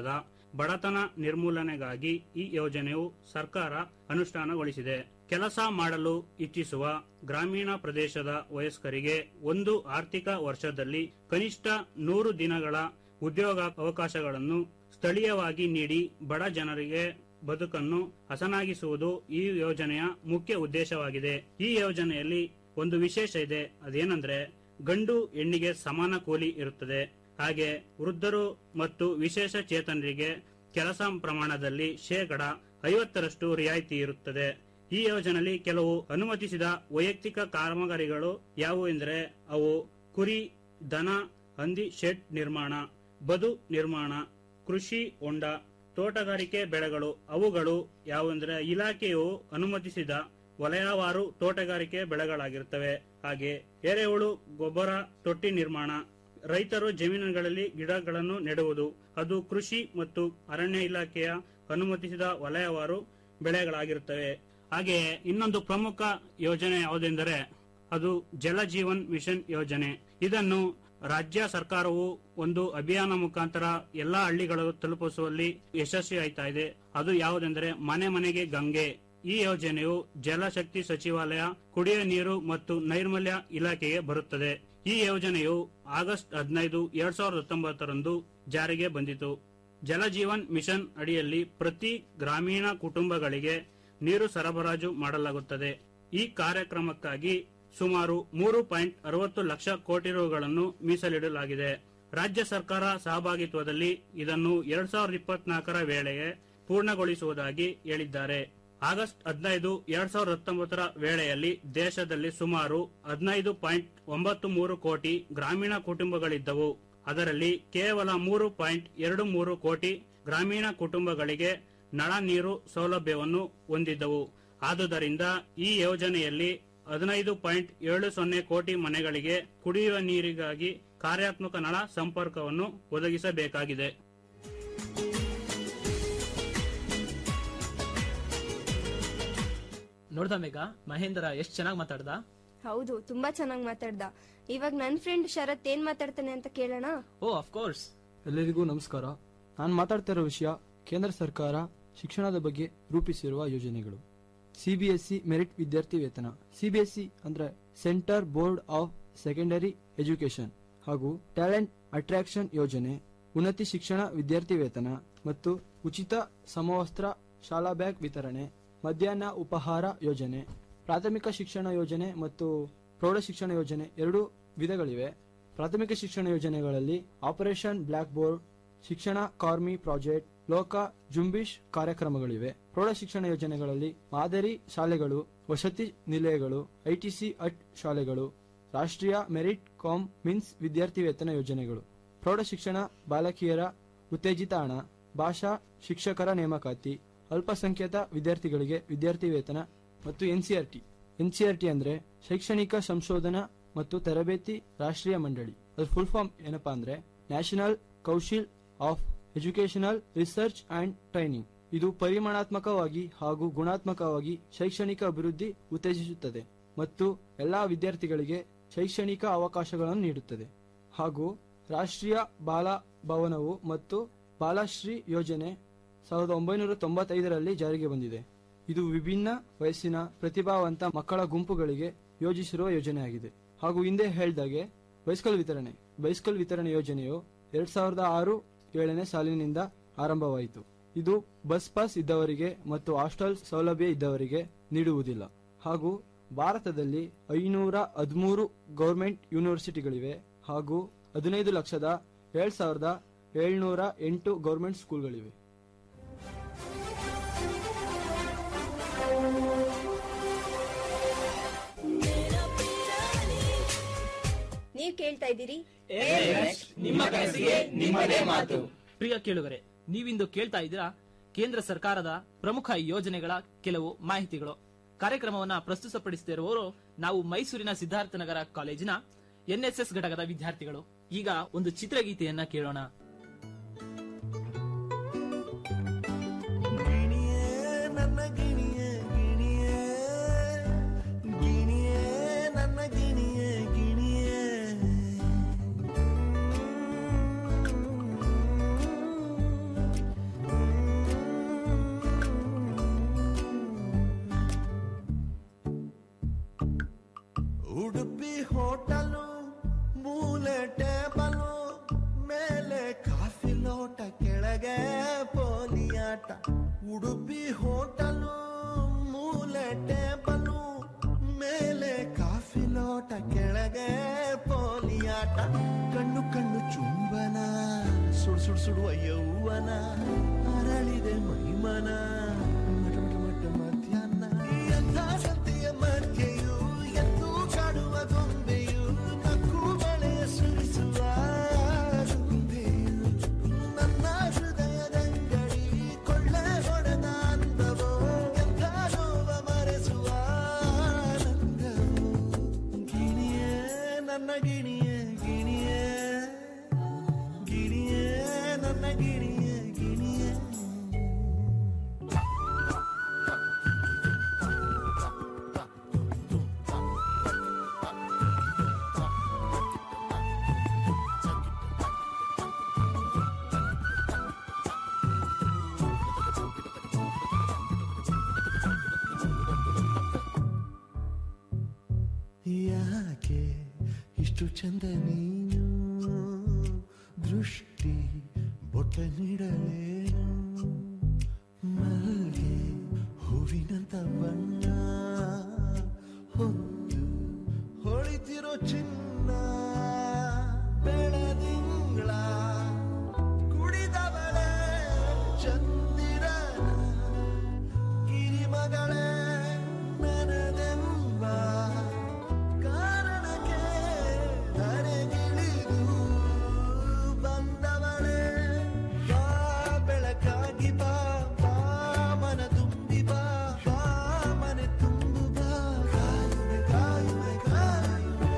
ಬಡತನ ನಿರ್ಮೂಲನೆಗಾಗಿ ಈ ಯೋಜನೆಯು ಸರ್ಕಾರ ಅನುಷ್ಠಾನಗೊಳಿಸಿದೆ ಕೆಲಸ ಮಾಡಲು ಇಚ್ಛಿಸುವ ಗ್ರಾಮೀಣ ಪ್ರದೇಶದ ವಯಸ್ಕರಿಗೆ ಒಂದು ಆರ್ಥಿಕ ವರ್ಷದಲ್ಲಿ ಕನಿಷ್ಠ ನೂರು ದಿನಗಳ ಉದ್ಯೋಗ ಅವಕಾಶಗಳನ್ನು ಸ್ಥಳೀಯವಾಗಿ ನೀಡಿ ಬಡ ಜನರಿಗೆ ಬದುಕನ್ನು ಹಸನಾಗಿಸುವುದು ಈ ಯೋಜನೆಯ ಮುಖ್ಯ ಉದ್ದೇಶವಾಗಿದೆ ಈ ಯೋಜನೆಯಲ್ಲಿ ಒಂದು ವಿಶೇಷ ಇದೆ ಅದೇನೆಂದ್ರೆ ಗಂಡು ಹೆಣ್ಣಿಗೆ ಸಮಾನ ಕೂಲಿ ಇರುತ್ತದೆ ಹಾಗೆ ವೃದ್ಧರು ಮತ್ತು ವಿಶೇಷ ಚೇತನರಿಗೆ ಕೆಲಸ ಪ್ರಮಾಣದಲ್ಲಿ ಶೇಕಡ ಐವತ್ತರಷ್ಟು ರಿಯಾಯಿತಿ ಇರುತ್ತದೆ ಈ ಯೋಜನೆಯಲ್ಲಿ ಕೆಲವು ಅನುಮತಿಸಿದ ವೈಯಕ್ತಿಕ ಕಾಮಗಾರಿಗಳು ಯಾವುವು ಎಂದರೆ ಅವು ಕುರಿ ದನ ಹಂದಿ ಶೆಡ್ ನಿರ್ಮಾಣ ಬದು ನಿರ್ಮಾಣ ಕೃಷಿ ಹೊಂಡ ತೋಟಗಾರಿಕೆ ಬೆಳೆಗಳು ಅವುಗಳು ಯಾವುವೆಂದರೆ ಇಲಾಖೆಯು ಅನುಮತಿಸಿದ ವಲಯವಾರು ತೋಟಗಾರಿಕೆ ಬೆಳೆಗಳಾಗಿರುತ್ತವೆ ಹಾಗೆ ಎರೆಹುಳು ಗೊಬ್ಬರ ತೊಟ್ಟಿ ನಿರ್ಮಾಣ ರೈತರು ಜಮೀನುಗಳಲ್ಲಿ ಗಿಡಗಳನ್ನು ನೆಡುವುದು ಅದು ಕೃಷಿ ಮತ್ತು ಅರಣ್ಯ ಇಲಾಖೆಯ ಅನುಮತಿಸಿದ ವಲಯವಾರು ಬೆಳೆಗಳಾಗಿರುತ್ತವೆ ಹಾಗೆಯೇ ಇನ್ನೊಂದು ಪ್ರಮುಖ ಯೋಜನೆ ಯಾವುದೆಂದರೆ ಅದು ಜಲ ಜೀವನ್ ಮಿಷನ್ ಯೋಜನೆ ಇದನ್ನು ರಾಜ್ಯ ಸರ್ಕಾರವು ಒಂದು ಅಭಿಯಾನ ಮುಖಾಂತರ ಎಲ್ಲಾ ಹಳ್ಳಿಗಳು ತಲುಪಿಸುವಲ್ಲಿ ಯಶಸ್ವಿ ಆಯ್ತಾ ಇದೆ ಅದು ಯಾವುದೆಂದರೆ ಮನೆ ಮನೆಗೆ ಗಂಗೆ ಈ ಯೋಜನೆಯು ಜಲಶಕ್ತಿ ಸಚಿವಾಲಯ ಕುಡಿಯುವ ನೀರು ಮತ್ತು ನೈರ್ಮಲ್ಯ ಇಲಾಖೆಗೆ ಬರುತ್ತದೆ ಈ ಯೋಜನೆಯು ಆಗಸ್ಟ್ ಹದಿನೈದು ಎರಡ್ ಸಾವಿರದ ಹತ್ತೊಂಬತ್ತರಂದು ಜಾರಿಗೆ ಬಂದಿತು ಜಲಜೀವನ್ ಮಿಷನ್ ಅಡಿಯಲ್ಲಿ ಪ್ರತಿ ಗ್ರಾಮೀಣ ಕುಟುಂಬಗಳಿಗೆ ನೀರು ಸರಬರಾಜು ಮಾಡಲಾಗುತ್ತದೆ ಈ ಕಾರ್ಯಕ್ರಮಕ್ಕಾಗಿ ಸುಮಾರು ಮೂರು ಪಾಯಿಂಟ್ ಅರವತ್ತು ಲಕ್ಷ ಕೋಟಿ ರುಗಳನ್ನು ಮೀಸಲಿಡಲಾಗಿದೆ ರಾಜ್ಯ ಸರ್ಕಾರ ಸಹಭಾಗಿತ್ವದಲ್ಲಿ ಇದನ್ನು ಎರಡ್ ಸಾವಿರದ ಇಪ್ಪತ್ನಾಲ್ಕರ ವೇಳೆಗೆ ಪೂರ್ಣಗೊಳಿಸುವುದಾಗಿ ಹೇಳಿದ್ದಾರೆ ಆಗಸ್ಟ್ ಹದಿನೈದು ಎರಡ್ ಸಾವಿರದ ಹತ್ತೊಂಬತ್ತರ ವೇಳೆಯಲ್ಲಿ ದೇಶದಲ್ಲಿ ಸುಮಾರು ಹದಿನೈದು ಪಾಯಿಂಟ್ ಒಂಬತ್ತು ಮೂರು ಕೋಟಿ ಗ್ರಾಮೀಣ ಕುಟುಂಬಗಳಿದ್ದವು ಅದರಲ್ಲಿ ಕೇವಲ ಮೂರು ಪಾಯಿಂಟ್ ಎರಡು ಮೂರು ಕೋಟಿ ಗ್ರಾಮೀಣ ಕುಟುಂಬಗಳಿಗೆ ನಳ ನೀರು ಸೌಲಭ್ಯವನ್ನು ಹೊಂದಿದ್ದವು ಆದುದರಿಂದ ಈ ಯೋಜನೆಯಲ್ಲಿ ಹದಿನೈದು ಪಾಯಿಂಟ್ ಏಳು ಸೊನ್ನೆ ಕೋಟಿ ಮನೆಗಳಿಗೆ ಕುಡಿಯುವ ನೀರಿಗಾಗಿ ಕಾರ್ಯಾತ್ಮಕ ನಳ ಸಂಪರ್ಕವನ್ನು ಒದಗಿಸಬೇಕಾಗಿದೆ ನೋಡ್ದ ಮೇಘ ಮಹೇಂದ್ರ ಎಷ್ಟ್ ಚೆನ್ನಾಗಿ ಮಾತಾಡ್ದ ಹೌದು ತುಂಬಾ ಚೆನ್ನಾಗಿ ಮಾತಾಡ್ದ ಇವಾಗ ನನ್ ಫ್ರೆಂಡ್ ಶರತ್ ಏನ್ ಮಾತಾಡ್ತಾನೆ ಅಂತ ಕೇಳೋಣ ಓ ಕೋರ್ಸ್ ಎಲ್ಲರಿಗೂ ನಮಸ್ಕಾರ ನಾನು ಮಾತಾಡ್ತಾ ಇರೋ ವಿಷಯ ಕೇಂದ್ರ ಸರ್ಕಾರ ಶಿಕ್ಷಣದ ಬಗ್ಗೆ ರೂಪಿಸಿರುವ ಯೋಜನೆಗಳು ಸಿಬಿಎಸ್ಇ ಮೆರಿಟ್ ವಿದ್ಯಾರ್ಥಿ ವೇತನ ಸಿಬಿಎಸ್ಇ ಅಂದ್ರೆ centre board of secondary education ಹಾಗೂ ಟ್ಯಾಲೆಂಟ್ ಅಟ್ರಾಕ್ಷನ್ ಯೋಜನೆ ಉನ್ನತಿ ಶಿಕ್ಷಣ ವಿದ್ಯಾರ್ಥಿ ವೇತನ ಮತ್ತು ಉಚಿತ ಸಮವಸ್ತ್ರ ಶಾಲಾ ಬ್ಯಾಗ್ ವಿತರಣೆ ಮಧ್ಯಾಹ್ನ ಉಪಹಾರ ಯೋಜನೆ ಪ್ರಾಥಮಿಕ ಶಿಕ್ಷಣ ಯೋಜನೆ ಮತ್ತು ಪ್ರೌಢ ಶಿಕ್ಷಣ ಯೋಜನೆ ಎರಡು ವಿಧಗಳಿವೆ ಪ್ರಾಥಮಿಕ ಶಿಕ್ಷಣ ಯೋಜನೆಗಳಲ್ಲಿ ಆಪರೇಷನ್ ಬ್ಲಾಕ್ ಬೋರ್ಡ್ ಶಿಕ್ಷಣ ಕಾರ್ಮಿ ಪ್ರಾಜೆಕ್ಟ್ ಲೋಕ ಜುಂಬಿಶ್ ಕಾರ್ಯಕ್ರಮಗಳಿವೆ ಪ್ರೌಢ ಶಿಕ್ಷಣ ಯೋಜನೆಗಳಲ್ಲಿ ಮಾದರಿ ಶಾಲೆಗಳು ವಸತಿ ನಿಲಯಗಳು ಐಟಿಸಿ ಅಟ್ ಶಾಲೆಗಳು ರಾಷ್ಟ್ರೀಯ ಮೆರಿಟ್ ಕಾಮ್ ಮಿನ್ಸ್ ವಿದ್ಯಾರ್ಥಿ ವೇತನ ಯೋಜನೆಗಳು ಪ್ರೌಢ ಶಿಕ್ಷಣ ಬಾಲಕಿಯರ ಉತ್ತೇಜಿತ ಹಣ ಭಾಷಾ ಶಿಕ್ಷಕರ ನೇಮಕಾತಿ ಅಲ್ಪಸಂಖ್ಯಾತ ವಿದ್ಯಾರ್ಥಿಗಳಿಗೆ ವಿದ್ಯಾರ್ಥಿ ವೇತನ ಮತ್ತು ಎನ್ಸಿಆರ್ಟಿ ಎನ್ಸಿಆರ್ಟಿ ಅಂದ್ರೆ ಶೈಕ್ಷಣಿಕ ಸಂಶೋಧನಾ ಮತ್ತು ತರಬೇತಿ ರಾಷ್ಟ್ರೀಯ ಮಂಡಳಿ ಅದ್ರ ಫುಲ್ ಫಾರ್ಮ್ ಏನಪ್ಪಾ ಅಂದ್ರೆ national council of educational research and training ಇದು ಪರಿಮಾಣಾತ್ಮಕವಾಗಿ ಹಾಗೂ ಗುಣಾತ್ಮಕವಾಗಿ ಶೈಕ್ಷಣಿಕ ಅಭಿವೃದ್ಧಿ ಉತ್ತೇಜಿಸುತ್ತದೆ ಮತ್ತು ಎಲ್ಲಾ ವಿದ್ಯಾರ್ಥಿಗಳಿಗೆ ಶೈಕ್ಷಣಿಕ ಅವಕಾಶಗಳನ್ನು ನೀಡುತ್ತದೆ ಹಾಗೂ ರಾಷ್ಟ್ರೀಯ ಬಾಲ ಭವನವು ಮತ್ತು ಬಾಲಶ್ರೀ ಯೋಜನೆ ಸಾವಿರದ ಒಂಬೈನೂರ ತೊಂಬತ್ತೈದರಲ್ಲಿ ಜಾರಿಗೆ ಬಂದಿದೆ ಇದು ವಿಭಿನ್ನ ವಯಸ್ಸಿನ ಪ್ರತಿಭಾವಂತ ಮಕ್ಕಳ ಗುಂಪುಗಳಿಗೆ ಯೋಜಿಸಿರುವ ಯೋಜನೆಯಾಗಿದೆ ಹಾಗೂ ಹಿಂದೆ ಹೇಳ್ದಾಗೆ ಬೈಸ್ಕಲ್ ವಿತರಣೆ ಬೈಸ್ಕಲ್ ವಿತರಣೆ ಯೋಜನೆಯು ಎರಡ್ ಸಾವಿರದ ಆರು ಏಳನೇ ಸಾಲಿನಿಂದ ಆರಂಭವಾಯಿತು ಇದು ಬಸ್ ಪಾಸ್ ಇದ್ದವರಿಗೆ ಮತ್ತು ಹಾಸ್ಟೆಲ್ ಸೌಲಭ್ಯ ಇದ್ದವರಿಗೆ ನೀಡುವುದಿಲ್ಲ ಹಾಗೂ ಭಾರತದಲ್ಲಿ ಐನೂರ ಹದಿಮೂರು ಗೌರ್ಮೆಂಟ್ ಯೂನಿವರ್ಸಿಟಿಗಳಿವೆ ಹಾಗೂ ಹದಿನೈದು ಲಕ್ಷದ ಏಳ್ ಸಾವಿರದ ಏಳ್ನೂರ ಎಂಟು ಗೌರ್ಮೆಂಟ್ ಸ್ಕೂಲ್ಗಳಿವೆ ನೀವ್ ಕೇಳ್ತಾ ಇದ್ದೀರಿ ನಿಮ್ಮ ಕನಸಿಗೆ ನಿಮ್ಮದೇ ಮಾತು ಪ್ರಿಯ ಕೇಳುಗರೆ ನೀವಿಂದು ಕೇಳ್ತಾ ಇದ್ದೀರಾ ಕೇಂದ್ರ ಸರ್ಕಾರದ ಪ್ರಮುಖ ಯೋಜನೆಗಳ ಕೆಲವು ಮಾಹಿತಿಗಳು ಕಾರ್ಯಕ್ರಮವನ್ನ ಪ್ರಸ್ತುತಪಡಿಸುತ್ತಿರುವವರು ನಾವು ಮೈಸೂರಿನ ಸಿದ್ಧಾರ್ಥನಗರ ಕಾಲೇಜಿನ ಎನ್ಎಸ್ಎಸ್ ಘಟಕದ ವಿದ್ಯಾರ್ಥಿಗಳು ಈಗ ಒಂದು ಚಿತ್ರಗೀತೆಯನ್ನ ಕೇಳೋಣ ನನ್ನ ಗಿಣಿಯೇ ಗಿಣಿಯೇ ಗಿಣಿಯೇ ನನ್ನ ಗಿಣಿಯೇ ಗಿಣಿಯೇ ಉಡುಪಿ ಹೋಟಲು ಮೂಲೆ ಟೇಬಲು ಮೇಲೆ ಕಾಫಿ ಲೋಟ ಕೆಳಗೆ ಪೋಲಿಯಾಟ ಉಡುಪಿ ಹೋಟಲು ಮೂಲೆ ಟೇಬಲು ಮೇಲೆ ಕಾಫಿ ಲೋಟ ಕೆಳಗೆ ಪೋಲಿಯಾಟ ಕಣ್ಣು ಕಣ್ಣು ಚುಂಬನ ಸುಡು ಸುಡು ಸುಡುವ ಯೌವನ ಅರಳಿದೆ ಮೈಮನ ಮಟ ಮಟ ಮಟ ಮಧ್ಯಾಹ್ನ ಎಂಥ ಸಂತೆಯ ಮಧ್ಯೆಯು ಎದ್ದು ಕಾಡುವ ಗೊಂಬೆಯು ನಕ್ಕು ಬಳೆಯ ಸುರಿಸುವ ಗೊಂಬೆಯು ನನ್ನ ಹೃದಯದಂಗಡಿ ಕೊಳ್ಳೆ ಹೊಡೆದ ಅಂದವೋ ಎಂಥ ನೋವ ಮರೆಸುವ ಆನಂದವೋ ಗಿಣಿಯೇ ನನ್ನ ಗಿಣಿಯೇ ಗಿಣಿಯೇ ಗಿಣಿಯೇ ನನ್ನ ಗಿಣಿಯೇ ಗಿಣಿಯೇ ಯಾಕೆ ಇಷ್ಟು ಚಂದ ನೀನು ದೃಷ್ಟಿ ಬೊಟ್ಟ ನೀಡಲೇನು ಮಲ್ಗೆ ಹೂವಿನಂತ ಬಣ್ಣ ಹೊತ್ತು ಹೊಳಿತಿರೋ ಚಿನ್ನ ಬೆಳದಿಂಗಳ ಕುಡಿದವಳೆ ಚಂದಿರನ ಗಿರಿಮಗಳೇ ನನದೆಂಬ ಕಾರಣಕ್ಕೆ ಧರೆಗಿಳಿದು ಬಂದವಳೇ ಬಾ ಬೆಳಕಾಗಿ ಬಾ ಬಾ ಮನ ತುಂಬಿ ಬಾ ಬಾ ಮನೆ ತುಂಬು ಬಾ ಕಾಯುವೆ ಕಾಯುವೆ ಕಾಯುವೆ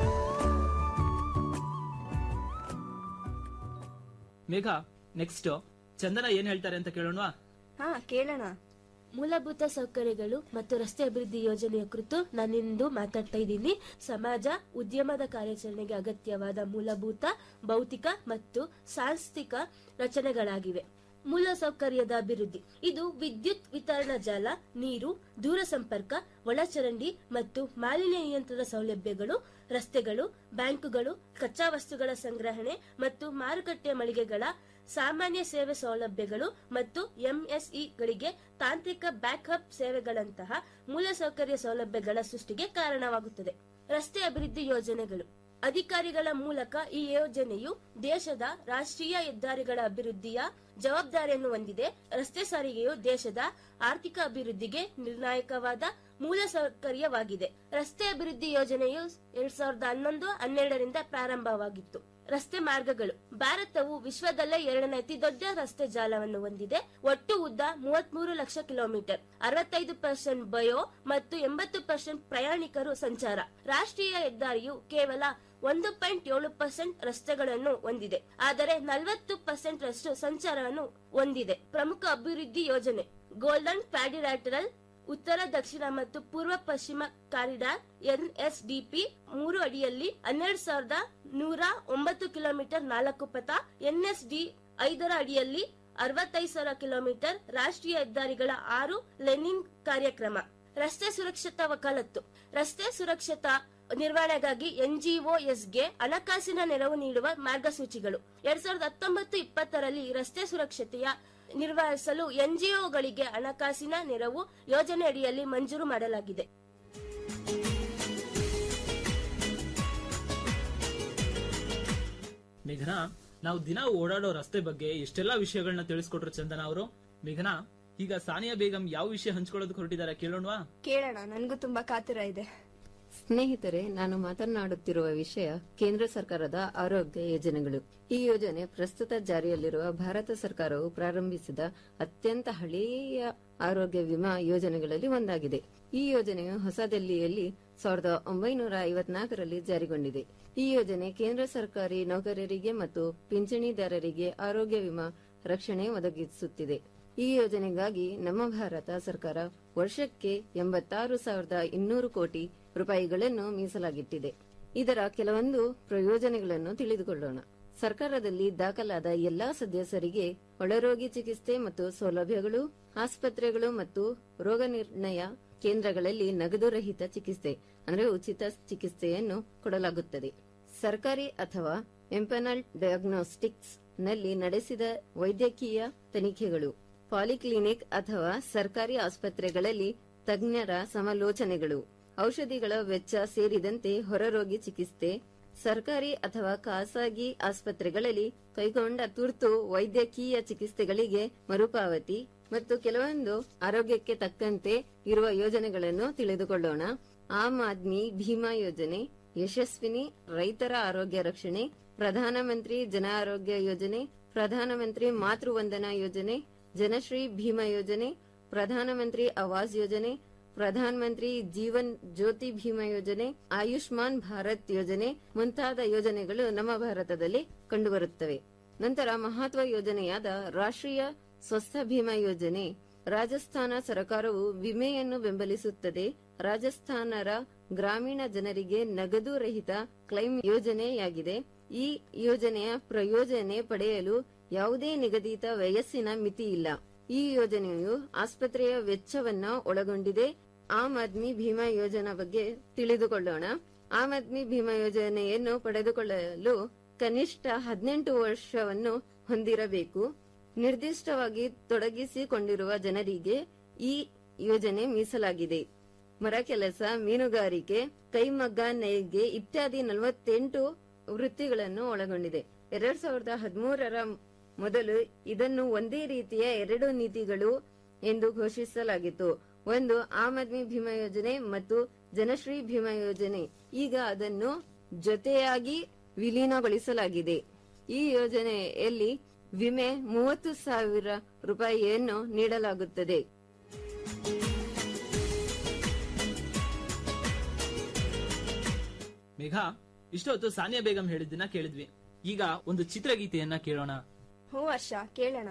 ಮೇಘ ನೆಕ್ಸ್ಟ್ ಚಂದನ ಏನ್ ಹೇಳ್ತಾರೆ ಅಂತ ಕೇಳೋಣವಾ ಹಾ ಕೇಳೋಣ ಮೂಲಭೂತ ಸೌಕರ್ಯಗಳು ಮತ್ತು ರಸ್ತೆ ಅಭಿವೃದ್ಧಿ ಯೋಜನೆಯ ಕುರಿತು ನಾನಿಂದು ಮಾತಾಡ್ತಾ ಇದ್ದೀನಿ ಸಮಾಜ ಉದ್ಯಮದ ಕಾರ್ಯಾಚರಣೆಗೆ ಅಗತ್ಯವಾದ ಮೂಲಭೂತ ಭೌತಿಕ ಮತ್ತು ಸಾಂಸ್ಥಿಕ ರಚನೆಗಳಾಗಿವೆ ಮೂಲ ಸೌಕರ್ಯದ ಅಭಿವೃದ್ಧಿ ಇದು ವಿದ್ಯುತ್ ವಿತರಣಾ ಜಾಲ ನೀರು ದೂರ ಸಂಪರ್ಕ ಒಳಚರಂಡಿ ಮತ್ತು ಮಾಲಿನ್ಯ ನಿಯಂತ್ರಣ ಸೌಲಭ್ಯಗಳು ರಸ್ತೆಗಳು ಬ್ಯಾಂಕುಗಳು ಕಚ್ಚಾ ವಸ್ತುಗಳ ಸಂಗ್ರಹಣೆ ಮತ್ತು ಮಾರುಕಟ್ಟೆ ಮಳಿಗೆಗಳ ಸಾಮಾನ್ಯ ಸೇವೆ ಸೌಲಭ್ಯಗಳು ಮತ್ತು ಎಂಎಸ್ಇಗಳಿಗೆ ತಾಂತ್ರಿಕ ಬ್ಯಾಕ್ಅಪ್ ಸೇವೆಗಳಂತಹ ಮೂಲಸೌಕರ್ಯ ಸೌಲಭ್ಯಗಳ ಸೃಷ್ಟಿಗೆ ಕಾರಣವಾಗುತ್ತದೆ ರಸ್ತೆ ಅಭಿವೃದ್ಧಿ ಯೋಜನೆಗಳು ಅಧಿಕಾರಿಗಳ ಮೂಲಕ ಈ ಯೋಜನೆಯು ದೇಶದ ರಾಷ್ಟ್ರೀಯ ಹೆದ್ದಾರಿಗಳ ಅಭಿವೃದ್ಧಿಯ ಜವಾಬ್ದಾರಿಯನ್ನು ಹೊಂದಿದೆ ರಸ್ತೆ ಸಾರಿಗೆಯು ದೇಶದ ಆರ್ಥಿಕ ಅಭಿವೃದ್ಧಿಗೆ ನಿರ್ಣಾಯಕವಾದ ಮೂಲಸೌಕರ್ಯವಾಗಿದೆ ರಸ್ತೆ ಅಭಿವೃದ್ಧಿ ಯೋಜನೆಯು ಎರಡ್ ಸಾವಿರದ ಹನ್ನೊಂದು ಹನ್ನೆರಡರಿಂದ ಪ್ರಾರಂಭವಾಗಿತ್ತು ರಸ್ತೆ ಮಾರ್ಗಗಳು ಭಾರತವು ವಿಶ್ವದಲ್ಲೇ ಎರಡನೇ ಅತಿ ದೊಡ್ಡ ರಸ್ತೆ ಜಾಲವನ್ನು ಹೊಂದಿದೆ ಒಟ್ಟು ಉದ್ದ ಮೂವತ್ಮೂರು ಲಕ್ಷ ಕಿಲೋಮೀಟರ್ ಅರವತ್ತೈದು ಪರ್ಸೆಂಟ್ ಬಯೋ ಮತ್ತು ಎಂಬತ್ತು ಪರ್ಸೆಂಟ್ ಪ್ರಯಾಣಿಕರು ಸಂಚಾರ ರಾಷ್ಟ್ರೀಯ ಹೆದ್ದಾರಿಯು ಕೇವಲ ಒಂದು ಪಾಯಿಂಟ್ ಏಳು ಪರ್ಸೆಂಟ್ ರಸ್ತೆಗಳನ್ನು ಹೊಂದಿದೆ ಆದರೆ ನಲವತ್ತು ಪರ್ಸೆಂಟ್ ರಷ್ಟು ಸಂಚಾರವನ್ನು ಹೊಂದಿದೆ ಪ್ರಮುಖ ಅಭಿವೃದ್ಧಿ ಯೋಜನೆ ಗೋಲ್ಡನ್ ಕ್ವಾಡ್ರಿಲ್ಯಾಟರಲ್ ಉತ್ತರ ದಕ್ಷಿಣ ಮತ್ತು ಪೂರ್ವ ಪಶ್ಚಿಮ ಕಾರಿಡಾರ್ ಎನ್ಎಸ್ಡಿಪಿ ಮೂರು ಅಡಿಯಲ್ಲಿ ಹನ್ನೆರಡು ಸಾವಿರದ ನೂರ ಒಂಬತ್ತು ಕಿಲೋಮೀಟರ್ ನಾಲ್ಕು ಪಥ ಎನ್ಎಸ್ಡಿ ಐದರ ಅಡಿಯಲ್ಲಿ ಅರವತ್ತೈದು ಸಾವಿರ ಕಿಲೋಮೀಟರ್ ರಾಷ್ಟ್ರೀಯ ಹೆದ್ದಾರಿಗಳ ಆರು ಲೆನಿಂಗ್ ಕಾರ್ಯಕ್ರಮ ರಸ್ತೆ ಸುರಕ್ಷತಾ ವಕಾಲತ್ತು ರಸ್ತೆ ಸುರಕ್ಷತಾ ನಿರ್ವಹಣೆಗಾಗಿ ಎನ್ಜಿಒಎಸ್ಗೆ ಹಣಕಾಸಿನ ನೆರವು ನೀಡುವ ಮಾರ್ಗಸೂಚಿಗಳು ಎರಡ್ ಸಾವಿರದ ಹತ್ತೊಂಬತ್ತು ಇಪ್ಪತ್ತರಲ್ಲಿ ರಸ್ತೆ ಸುರಕ್ಷತೆಯ ನಿರ್ವಹಿಸಲು ಎನ್ಜಿಒಗಳಿಗೆ ಹಣಕಾಸಿನ ನೆರವು ಯೋಜನೆ ಅಡಿಯಲ್ಲಿ ಮಂಜೂರು ಮಾಡಲಾಗಿದೆ ಮೇಘನಾ ನಾವು ದಿನ ಓಡಾಡೋ ರಸ್ತೆ ಬಗ್ಗೆ ಎಷ್ಟೆಲ್ಲಾ ವಿಷಯಗಳನ್ನ ತಿಳಿಸ್ಕೊಟ್ರು ಚಂದನ ಅವರು ಮೇಘನಾ ಈಗ ಸಾನಿಯಾ ಬೇಗಂ ಯಾವ ವಿಷಯ ಹಂಚ್ಕೊಳ್ಳೋದಕ್ಕೆ ಹೊರಟಿದ್ದಾರೆ ಕೇಳೋಣವಾ ಕೇಳೋಣ ನನ್ಗೂ ತುಂಬಾ ಕಾತುರ ಇದೆ ಸ್ನೇಹಿತರೆ ನಾನು ಮಾತನಾಡುತ್ತಿರುವ ವಿಷಯ ಕೇಂದ್ರ ಸರ್ಕಾರದ ಆರೋಗ್ಯ ಯೋಜನೆಗಳು ಈ ಯೋಜನೆ ಪ್ರಸ್ತುತ ಜಾರಿಯಲ್ಲಿರುವ ಭಾರತ ಸರ್ಕಾರವು ಪ್ರಾರಂಭಿಸಿದ ಅತ್ಯಂತ ಹಳೆಯ ಆರೋಗ್ಯ ವಿಮಾ ಯೋಜನೆಗಳಲ್ಲಿ ಒಂದಾಗಿದೆ ಈ ಯೋಜನೆಯು ಹೊಸ ದಿಲ್ಲಿಯಲ್ಲಿ ಸಾವಿರದ ಒಂಬೈನೂರ ಐವತ್ನಾಲ್ಕರಲ್ಲಿ ಜಾರಿಗೊಂಡಿದೆ ಈ ಯೋಜನೆ ಕೇಂದ್ರ ಸರ್ಕಾರಿ ನೌಕರರಿಗೆ ಮತ್ತು ಪಿಂಚಣಿದಾರರಿಗೆ ಆರೋಗ್ಯ ವಿಮಾ ರಕ್ಷಣೆ ಒದಗಿಸುತ್ತಿದೆ ಈ ಯೋಜನೆಗಾಗಿ ನಮ್ಮ ಭಾರತ ಸರ್ಕಾರ ವರ್ಷಕ್ಕೆ ಎಂಬತ್ತಾರು ಸಾವಿರದ ಇನ್ನೂರು ಕೋಟಿ ರೂಪಾಯಿಗಳನ್ನು ಮೀಸಲಾಗಿಟ್ಟಿದೆ ಇದರ ಕೆಲವೊಂದು ಪ್ರಯೋಜನಗಳನ್ನು ತಿಳಿದುಕೊಳ್ಳೋಣ ಸರ್ಕಾರದಲ್ಲಿ ದಾಖಲಾದ ಎಲ್ಲಾ ಸದಸ್ಯರಿಗೆ ಒಳರೋಗಿ ಚಿಕಿತ್ಸೆ ಮತ್ತು ಸೌಲಭ್ಯಗಳು ಆಸ್ಪತ್ರೆಗಳು ಮತ್ತು ರೋಗ ನಿರ್ಣಯ ಕೇಂದ್ರಗಳಲ್ಲಿ ನಗದು ರಹಿತ ಚಿಕಿತ್ಸೆ ಅಂದರೆ ಉಚಿತ ಚಿಕಿತ್ಸೆಯನ್ನು ಕೊಡಲಾಗುತ್ತದೆ ಸರ್ಕಾರಿ ಅಥವಾ ಎಂಪನಲ್ ಡಯಾಗ್ನೋಸ್ಟಿಕ್ಸ್ ನಲ್ಲಿ ನಡೆಸಿದ ವೈದ್ಯಕೀಯ ತನಿಖೆಗಳು ಪಾಲಿಕ್ಲಿನಿಕ್ ಅಥವಾ ಸರ್ಕಾರಿ ಆಸ್ಪತ್ರೆಗಳಲ್ಲಿ ತಜ್ಞರ ಸಮಾಲೋಚನೆಗಳು ಔಷಧಿಗಳ ವೆಚ್ಚ ಸೇರಿದಂತೆ ಹೊರರೋಗಿ ಚಿಕಿತ್ಸೆ ಸರ್ಕಾರಿ ಅಥವಾ ಖಾಸಗಿ ಆಸ್ಪತ್ರೆಗಳಲ್ಲಿ ಕೈಗೊಂಡ ತುರ್ತು ವೈದ್ಯಕೀಯ ಚಿಕಿತ್ಸೆಗಳಿಗೆ ಮರುಪಾವತಿ ಮತ್ತು ಕೆಲವೊಂದು ಆರೋಗ್ಯಕ್ಕೆ ತಕ್ಕಂತೆ ಇರುವ ಯೋಜನೆಗಳನ್ನು ತಿಳಿದುಕೊಳ್ಳೋಣ ಆಮ್ ಆದ್ಮಿ ಭೀಮಾ ಯೋಜನೆ ಯಶಸ್ವಿನಿ ರೈತರ ಆರೋಗ್ಯ ರಕ್ಷಣೆ ಪ್ರಧಾನಮಂತ್ರಿ ಜನ ಆರೋಗ್ಯ ಯೋಜನೆ ಪ್ರಧಾನಮಂತ್ರಿ ಮಾತೃ ವಂದನಾ ಯೋಜನೆ ಜನಶ್ರೀ ಭೀಮಾ ಯೋಜನೆ ಪ್ರಧಾನಮಂತ್ರಿ ಆವಾಸ್ ಯೋಜನೆ ಪ್ರಧಾನ ಮಂತ್ರಿ ಜೀವನ್ ಜ್ಯೋತಿ ಭೀಮಾ ಯೋಜನೆ ಆಯುಷ್ಮಾನ್ ಭಾರತ್ ಯೋಜನೆ ಮುಂತಾದ ಯೋಜನೆಗಳು ನಮ್ಮ ಭಾರತದಲ್ಲಿ ಕಂಡುಬರುತ್ತವೆ ನಂತರ ಮಹತ್ವ ಯೋಜನೆಯಾದ ರಾಷ್ಟ್ರೀಯ ಸ್ವಸ್ಥ ಭೀಮಾ ಯೋಜನೆ ರಾಜಸ್ಥಾನ ಸರ್ಕಾರವು ವಿಮೆಯನ್ನು ಬೆಂಬಲಿಸುತ್ತದೆ ರಾಜಸ್ಥಾನರ ಗ್ರಾಮೀಣ ಜನರಿಗೆ ನಗದು ರಹಿತ ಕ್ಲೈಮ್ ಯೋಜನೆಯಾಗಿದೆ ಈ ಯೋಜನೆಯ ಪ್ರಯೋಜನೆ ಪಡೆಯಲು ಯಾವುದೇ ನಿಗದಿತ ವಯಸ್ಸಿನ ಮಿತಿ ಇಲ್ಲ ಈ ಯೋಜನೆಯು ಆಸ್ಪತ್ರೆಯ ವೆಚ್ಚವನ್ನ ಒಳಗೊಂಡಿದೆ ಆಮ್ ಆದ್ಮಿ ಭೀಮಾ ಯೋಜನಾ ಬಗ್ಗೆ ತಿಳಿದುಕೊಳ್ಳೋಣ ಆಮ್ ಆದ್ಮಿ ಭೀಮಾ ಯೋಜನೆಯನ್ನು ಪಡೆದುಕೊಳ್ಳಲು ಕನಿಷ್ಠ ಹದಿನೆಂಟು ವರ್ಷವನ್ನು ಹೊಂದಿರಬೇಕು ನಿರ್ದಿಷ್ಟವಾಗಿ ತೊಡಗಿಸಿಕೊಂಡಿರುವ ಜನರಿಗೆ ಈ ಯೋಜನೆ ಮೀಸಲಾಗಿದೆ ಮರ ಕೆಲಸ ಮೀನುಗಾರಿಕೆ ಕೈಮಗ್ಗ ನೇಯ್ಗೆ ಇತ್ಯಾದಿ ನಲವತ್ತೆಂಟು ವೃತ್ತಿಗಳನ್ನು ಒಳಗೊಂಡಿದೆ ಎರಡ್ ಸಾವಿರದ ಹದಿಮೂರರ ಮೊದಲು ಇದನ್ನು ಒಂದೇ ರೀತಿಯ ಎರಡು ನೀತಿಗಳು ಎಂದು ಘೋಷಿಸಲಾಗಿತ್ತು ಒಂದು ಆಮ್ ಆದ್ಮಿ ಭೀಮಾ ಯೋಜನೆ ಮತ್ತು ಜನಶ್ರೀ ಭೀಮಾ ಯೋಜನೆ ಈಗ ಅದನ್ನು ಜೊತೆಯಾಗಿ ವಿಲೀನಗೊಳಿಸಲಾಗಿದೆ ಈ ಯೋಜನೆಯಲ್ಲಿ ವಿಮೆ ಮೂವತ್ತು ಸಾವಿರ ರೂಪಾಯಿಯನ್ನು ನೀಡಲಾಗುತ್ತದೆ ಮೇಘ ಇಷ್ಟೊತ್ತು ಸಾನಿಯಾ ಬೇಗಂ ಹೇಳಿದ್ದನ್ನ ಕೇಳಿದ್ವಿ ಈಗ ಒಂದು ಚಿತ್ರಗೀತೆಯನ್ನ ಕೇಳೋಣ ಹ್ಞೂ ಹರ್ಷ ಕೇಳೋಣ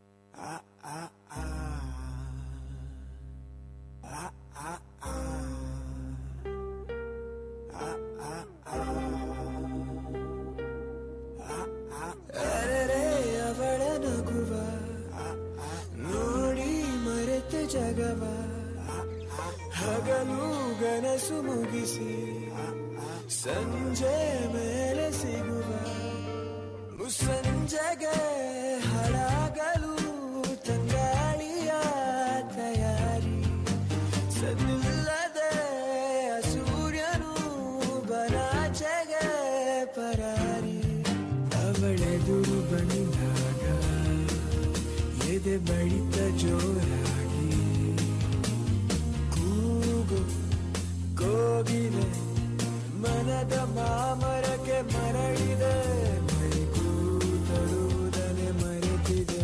ಅರೆರೆ ಅವಳ ನಗುವ ನೋಡಿ ಮರೆತ ಜಗವ ಹಗಲು ಗನಸು ಮುಗಿಸಿ ಸಂಜೆ ಮೇಲೆ ಸಿಗುವ ಮುಸ್ಸಂಜೆಗೆ ಹಳಾಗಲು ತಂಗಾಳಿಯ ತಯಾರಿ ಸದ್ದಿಲ್ಲದೆ ಸೂರ್ಯನು ಬನಾಚೆಗೆ ಪರಾರಿ ಅವಳೆದುರು ಬಂದಾಗ ಎದೆ ಬಡಿತ ಜೋರಾಗಿ ಕೂಗು ಕೋಗಿಲೆ ಮನದ ಮಾಮರಕ್ಕೆ ಮರಳಿದೆ ಮೈ ಕೂತರುವುದನೆ ಮರೆತಿದೆ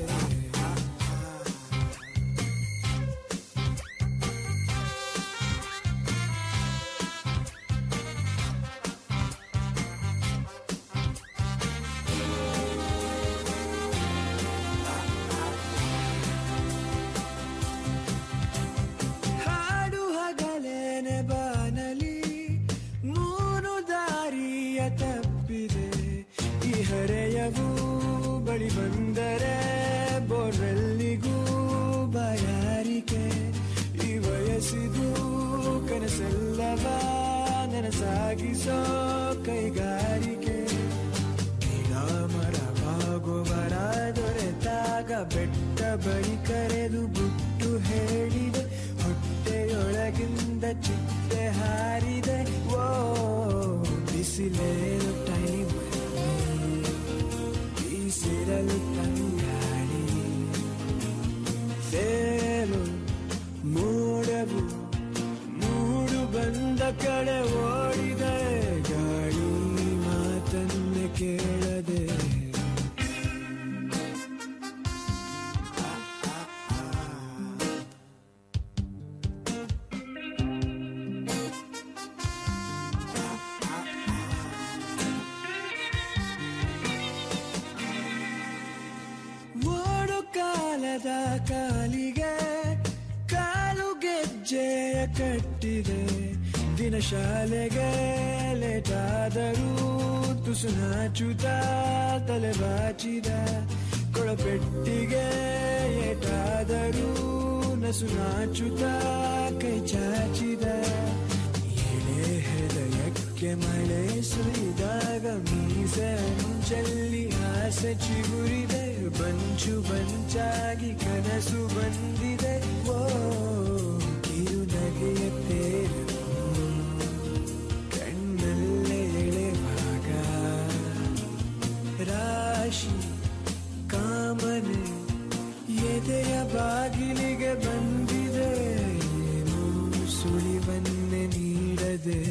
ಹಾಡು ಹಗಲೇನೆ ಬಾನಲಿ ಮೂರು ದಾರಿಯ ತಪ್ಪಿದೆ ಈ ಹರೆಯವು ಬಳಿ ಬಂದರೆ ಬೋರ್ವೆಲ್ಲಿಗೂ ಬಾಯಾರಿಕೆ ಈ ವಯಸ್ಸಿಗೂ ಕನಸೆಲ್ಲವ ನನಸಾಗಿಸೋ ಕೈಗಾರಿಕೆ ಗಿಡ ಮರವಾಗುವರ ದೊರೆತಾಗ ಬೆಟ್ಟ ಬಳಿ ಕರೆದು ಗುಟ್ಟು ಹೇಳಿದೆ ಹೊಟ್ಟೆಯೊಳಗಿಂದ ಚಿಟ್ಟೆ ಹಾರಿದೆ ಓ ಬಿಸಿಲೇನು ಟೈಮ್ ಬೀಸಿರಲು ತಂಗಾಳಿ ತೇಲು ಮೋಡವು ಮೂಡು ಬಂದ ಕಡೆ ಓಡಿದೆ ಗಾಳಿ ಮಾತನ್ನೇ ಕೇಳದೆ ಓಡು ಕಾಲದ ಕಾಲಿಗೆ ಕಾಲು ಗೆಜ್ಜೆಯ ಕಟ್ಟಿದೆ ದಿನ ಶಾಲೆಗೆ ಲೇಟಾದರೂ ತುಸು ನಾಚುತ್ತ ತಲೆ ಬಾಚಿದ ಕೊಳಪೆಟ್ಟಿಗೆ ಏಟಾದರೂ ನಸು ನಾಚುತ್ತಾ ಕೈ ಚಾಚಿದ ಎಳೆ ಹೃದಯಕ್ಕೆ ಮಳೆ ಸುರಿದಾಗ ಮೀಸೆ ಮುಂಚಲ್ಲಿ ಆಸೆ ಚಿಗುರಿದೆ ಬಂಚು ಬಂಚಾಗಿ ಕನಸು ಬಂದಿದೆ ಓ ಕಿರು ನಗೆಯ ತೇರು ಕಣ್ಣಲ್ಲೇ ಎಳೆವಾಗ ರಾಶಿ ಕಾಮನೆ ಎದೆಯ ಬಾಗಿಲಿಗೆ ಬಂದಿದೆ ಏನು ಸುಳಿವನ್ನೇ ನೀಡದೆ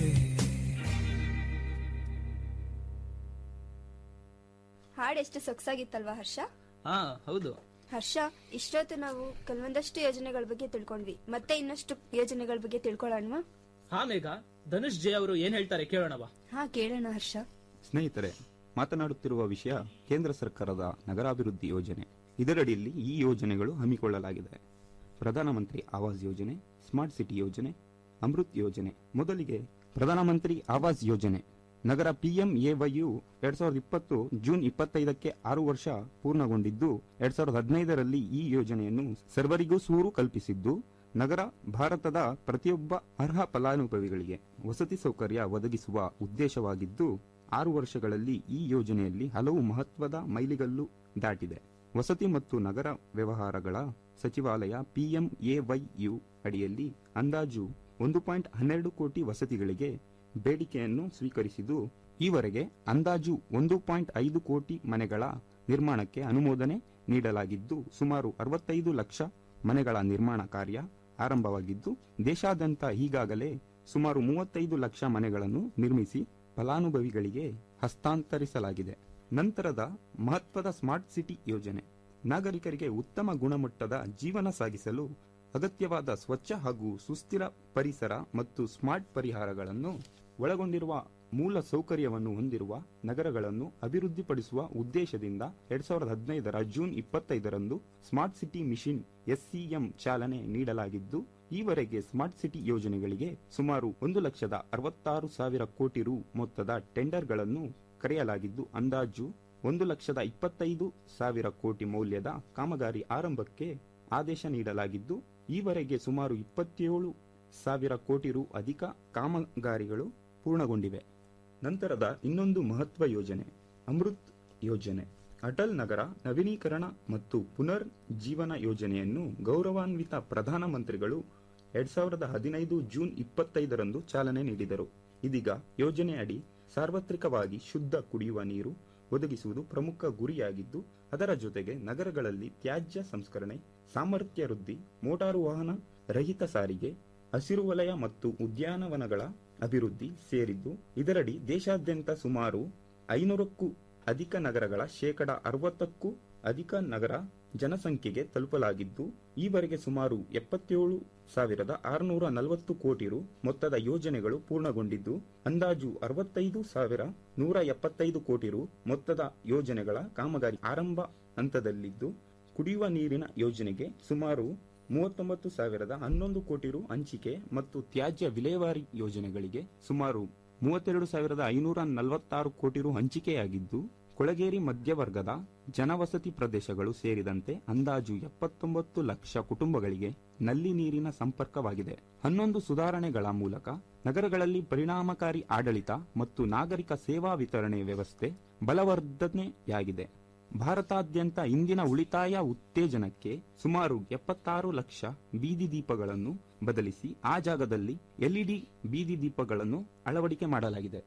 ಹಾಡು ಎಷ್ಟು ಸೊಗಸಾಗಿತ್ತಲ್ವಾ ಹರ್ಷ ಹಾ ಹೌದು ಹರ್ಷ ಇಷ್ಟೊತ್ತು ನಾವು ಕೆಲವೊಂದಷ್ಟು ಯೋಜನೆಗಳ ಬಗ್ಗೆ ತಿಳ್ಕೊಂಡ್ವಿ ಮತ್ತೆ ಇನ್ನಷ್ಟು ಯೋಜನೆಗಳ ಬಗ್ಗೆ ತಿಳ್ಕೊಳ್ಳೋಣವಾ ಹಾ ಮೇಘ ಧನುಷ್ ಜೆ ಅವರು ಏನ್ ಹೇಳ್ತಾರೆ ಕೇಳೋಣವಾ ಹಾ ಕೇಳೋಣ ಹರ್ಷ ಸ್ನೇಹಿತರೆ ಮಾತನಾಡುತ್ತಿರುವ ವಿಷಯ ಕೇಂದ್ರ ಸರ್ಕಾರದ ನಗರಾಭಿವೃದ್ಧಿ ಯೋಜನೆ ಇದರಡಿಯಲ್ಲಿ ಈ ಯೋಜನೆಗಳು ಹಮ್ಮಿಕೊಳ್ಳಲಾಗಿದೆ ಪ್ರಧಾನಮಂತ್ರಿ ಆವಾಸ್ ಯೋಜನೆ ಸ್ಮಾರ್ಟ್ ಸಿಟಿ ಯೋಜನೆ ಅಮೃತ್ ಯೋಜನೆ ಮೊದಲಿಗೆ ಪ್ರಧಾನಮಂತ್ರಿ ಆವಾಸ್ ಯೋಜನೆ ನಗರ ಪಿಎಂಎವೈಯು ಎರಡ್ ಸಾವಿರದ ಇಪ್ಪತ್ತು ಜೂನ್ ಇಪ್ಪತ್ತೈದಕ್ಕೆ ಆರು ವರ್ಷ ಪೂರ್ಣಗೊಂಡಿದ್ದು ಎರಡ್ ಸಾವಿರದ ಹದಿನೈದರಲ್ಲಿ ಈ ಯೋಜನೆಯನ್ನು ಸರ್ವರಿಗೂ ಸೂರು ಕಲ್ಪಿಸಿದ್ದು ನಗರ ಭಾರತದ ಪ್ರತಿಯೊಬ್ಬ ಅರ್ಹ ಫಲಾನುಭವಿಗಳಿಗೆ ವಸತಿ ಸೌಕರ್ಯ ಒದಗಿಸುವ ಉದ್ದೇಶವಾಗಿದ್ದು ಆರು ವರ್ಷಗಳಲ್ಲಿ ಈ ಯೋಜನೆಯಲ್ಲಿ ಹಲವು ಮಹತ್ವದ ಮೈಲಿಗಲ್ಲು ದಾಟಿದೆ ವಸತಿ ಮತ್ತು ನಗರ ವ್ಯವಹಾರಗಳ ಸಚಿವಾಲಯ ಪಿಎಂಎವೈಯು ಅಡಿಯಲ್ಲಿ ಅಂದಾಜು ಒಂದು ಪಾಯಿಂಟ್ ಹನ್ನೆರಡು ಕೋಟಿ ವಸತಿಗಳಿಗೆ ಬೇಡಿಕೆಯನ್ನು ಸ್ವೀಕರಿಸಿದ್ದು ಈವರೆಗೆ ಅಂದಾಜು ಒಂದು ಪಾಯಿಂಟ್ ಐದು ಕೋಟಿ ಮನೆಗಳ ನಿರ್ಮಾಣಕ್ಕೆ ಅನುಮೋದನೆ ನೀಡಲಾಗಿದ್ದು ಸುಮಾರು ಅರವತ್ತೈದು ಲಕ್ಷ ಮನೆಗಳ ನಿರ್ಮಾಣ ಕಾರ್ಯ ಆರಂಭವಾಗಿದ್ದು ದೇಶಾದ್ಯಂತ ಈಗಾಗಲೇ ಸುಮಾರು ಮೂವತ್ತೈದು ಲಕ್ಷ ಮನೆಗಳನ್ನು ನಿರ್ಮಿಸಿ ಫಲಾನುಭವಿಗಳಿಗೆ ಹಸ್ತಾಂತರಿಸಲಾಗಿದೆ ನಂತರದ ಮಹತ್ವದ ಸ್ಮಾರ್ಟ್ ಸಿಟಿ ಯೋಜನೆ ನಾಗರಿಕರಿಗೆ ಉತ್ತಮ ಗುಣಮಟ್ಟದ ಜೀವನ ಸಾಗಿಸಲು ಅಗತ್ಯವಾದ ಸ್ವಚ್ಛ ಹಾಗೂ ಸುಸ್ಥಿರ ಪರಿಸರ ಮತ್ತು ಸ್ಮಾರ್ಟ್ ಪರಿಹಾರಗಳನ್ನು ಒಳಗೊಂಡಿರುವ ಮೂಲ ಸೌಕರ್ಯವನ್ನು ಹೊಂದಿರುವ ನಗರಗಳನ್ನು ಅಭಿವೃದ್ಧಿಪಡಿಸುವ ಉದ್ದೇಶದಿಂದ ಎರಡ್ ಸಾವಿರದ ಹದಿನೈದರ ಜೂನ್ ಇಪ್ಪತ್ತೈದರಂದು ಸ್ಮಾರ್ಟ್ ಸಿಟಿ ಮಿಷನ್ ಎಸ್ಸಿಎಂ ಚಾಲನೆ ನೀಡಲಾಗಿದ್ದು ಈವರೆಗೆ ಸ್ಮಾರ್ಟ್ ಸಿಟಿ ಯೋಜನೆಗಳಿಗೆ ಸುಮಾರು ಒಂದು ಲಕ್ಷದ ಅರವತ್ತಾರು ಸಾವಿರ ಕೋಟಿ ರು ಮೊತ್ತದ ಟೆಂಡರ್ಗಳನ್ನು ಕರೆಯಲಾಗಿದ್ದು ಅಂದಾಜು ಒಂದು ಲಕ್ಷದ ಇಪ್ಪತ್ತೈದು ಸಾವಿರ ಕೋಟಿ ಮೌಲ್ಯದ ಕಾಮಗಾರಿ ಆರಂಭಕ್ಕೆ ಆದೇಶ ನೀಡಲಾಗಿದ್ದು ಈವರೆಗೆ ಸುಮಾರು ಇಪ್ಪತ್ತೇಳು ಸಾವಿರ ಕೋಟಿ ರು ಅಧಿಕ ಕಾಮಗಾರಿಗಳು ಪೂರ್ಣಗೊಂಡಿವೆ ನಂತರದ ಇನ್ನೊಂದು ಮಹತ್ವ ಯೋಜನೆ ಅಮೃತ್ ಯೋಜನೆ ಅಟಲ್ ನಗರ ನವೀನೀಕರಣ ಮತ್ತು ಪುನರ್ ಜೀವನ ಯೋಜನೆಯನ್ನು ಗೌರವಾನ್ವಿತ ಪ್ರಧಾನಮಂತ್ರಿಗಳು ಎರಡ್ ಸಾವಿರದ ಹದಿನೈದು ಜೂನ್ ಇಪ್ಪತ್ತೈದರಂದು ಚಾಲನೆ ನೀಡಿದರು ಇದೀಗ ಯೋಜನೆ ಅಡಿ ಸಾರ್ವತ್ರಿಕವಾಗಿ ಶುದ್ಧ ಕುಡಿಯುವ ನೀರು ಒದಗಿಸುವುದು ಪ್ರಮುಖ ಗುರಿಯಾಗಿದ್ದು ಅದರ ಜೊತೆಗೆ ನಗರಗಳಲ್ಲಿ ತ್ಯಾಜ್ಯ ಸಂಸ್ಕರಣೆ ಸಾಮರ್ಥ್ಯ ವೃದ್ಧಿ ಮೋಟಾರು ವಾಹನ ರಹಿತ ಸಾರಿಗೆ ಹಸಿರು ವಲಯ ಮತ್ತು ಉದ್ಯಾನವನಗಳ ಅಭಿವೃದ್ಧಿ ಸೇರಿದ್ದು ಇದರಡಿ ದೇಶಾದ್ಯಂತ ಸುಮಾರು ಐನೂರಕ್ಕೂ ಅಧಿಕ ನಗರಗಳ ಶೇಕಡ ಅರವತ್ತಕ್ಕೂ ಅಧಿಕ ನಗರ ಜನಸಂಖ್ಯೆಗೆ ತಲುಪಲಾಗಿದ್ದು ಈವರೆಗೆ ಸುಮಾರು ಎಪ್ಪತ್ತೇಳು ಸಾವಿರದ ಆರುನೂರ ನಲವತ್ತು ಕೋಟಿ ರು ಮೊತ್ತದ ಯೋಜನೆಗಳು ಪೂರ್ಣಗೊಂಡಿದ್ದು ಅಂದಾಜು ಅರವತ್ತೈದು ಸಾವಿರ ನೂರ ಎಪ್ಪತ್ತೈದು ಕೋಟಿ ರು ಮೊತ್ತದ ಯೋಜನೆಗಳ ಕಾಮಗಾರಿ ಆರಂಭ ಹಂತದಲ್ಲಿದ್ದು ಕುಡಿಯುವ ನೀರಿನ ಯೋಜನೆಗೆ ಸುಮಾರು ಮೂವತ್ತೊಂಬತ್ತು ಸಾವಿರದ ಹನ್ನೊಂದು ಕೋಟಿ ರು ಹಂಚಿಕೆ ಮತ್ತು ತ್ಯಾಜ್ಯ ವಿಲೇವಾರಿ ಯೋಜನೆಗಳಿಗೆ ಸುಮಾರು ಮೂವತ್ತೆರಡು ಸಾವಿರದ ಐನೂರ ನಲವತ್ತಾರು ಕೋಟಿ ರು ಹಂಚಿಕೆಯಾಗಿದ್ದು ಕೊಳಗೇರಿ ಮಧ್ಯವರ್ಗದ ಜನವಸತಿ ಪ್ರದೇಶಗಳು ಸೇರಿದಂತೆ ಅಂದಾಜು ಎಪ್ಪತ್ತೊಂಬತ್ತು ಲಕ್ಷ ಕುಟುಂಬಗಳಿಗೆ ನಲ್ಲಿ ನೀರಿನ ಸಂಪರ್ಕವಾಗಿದೆ ಹನ್ನೊಂದು ಸುಧಾರಣೆಗಳ ಮೂಲಕ ನಗರಗಳಲ್ಲಿ ಪರಿಣಾಮಕಾರಿ ಆಡಳಿತ ಮತ್ತು ನಾಗರಿಕ ಸೇವಾ ವಿತರಣೆ ವ್ಯವಸ್ಥೆ ಬಲವರ್ಧನೆಯಾಗಿದೆ ಭಾರತಾದ್ಯಂತ ಇಂದಿನ ಉಳಿತಾಯ ಉತ್ತೇಜನಕ್ಕೆ ಸುಮಾರು ಎಪ್ಪತ್ತಾರು ಲಕ್ಷ ಬೀದಿ ದೀಪಗಳನ್ನು ಬದಲಿಸಿ ಆ ಜಾಗದಲ್ಲಿ ಎಲ್ಇಡಿ ಬೀದಿ ದೀಪಗಳನ್ನು ಅಳವಡಿಕೆ ಮಾಡಲಾಗಿದೆ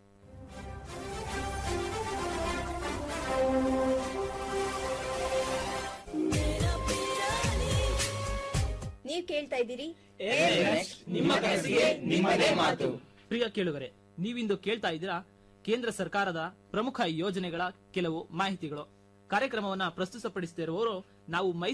ನೀವ್ ಕೇಳ್ತಾ ಇದ್ದೀರಿ ನಿಮ್ಮ ಕನಸಿಗೆ ನಿಮ್ಮದೇ ಮಾತು ಪ್ರಿಯ ಕೇಳುಗರೆ ನೀವಿಂದು ಕೇಳ್ತಾ ಇದ್ದೀರಾ ಕೇಂದ್ರ ಸರ್ಕಾರದ ಪ್ರಮುಖ ಯೋಜನೆಗಳ ಕೆಲವು ಮಾಹಿತಿಗಳು ಕಾರ್ಯಕ್ರಮವನ್ನ ಪ್ರಸ್ತುತಪಡಿಸುತ್ತಿರುವವರು ನಾವು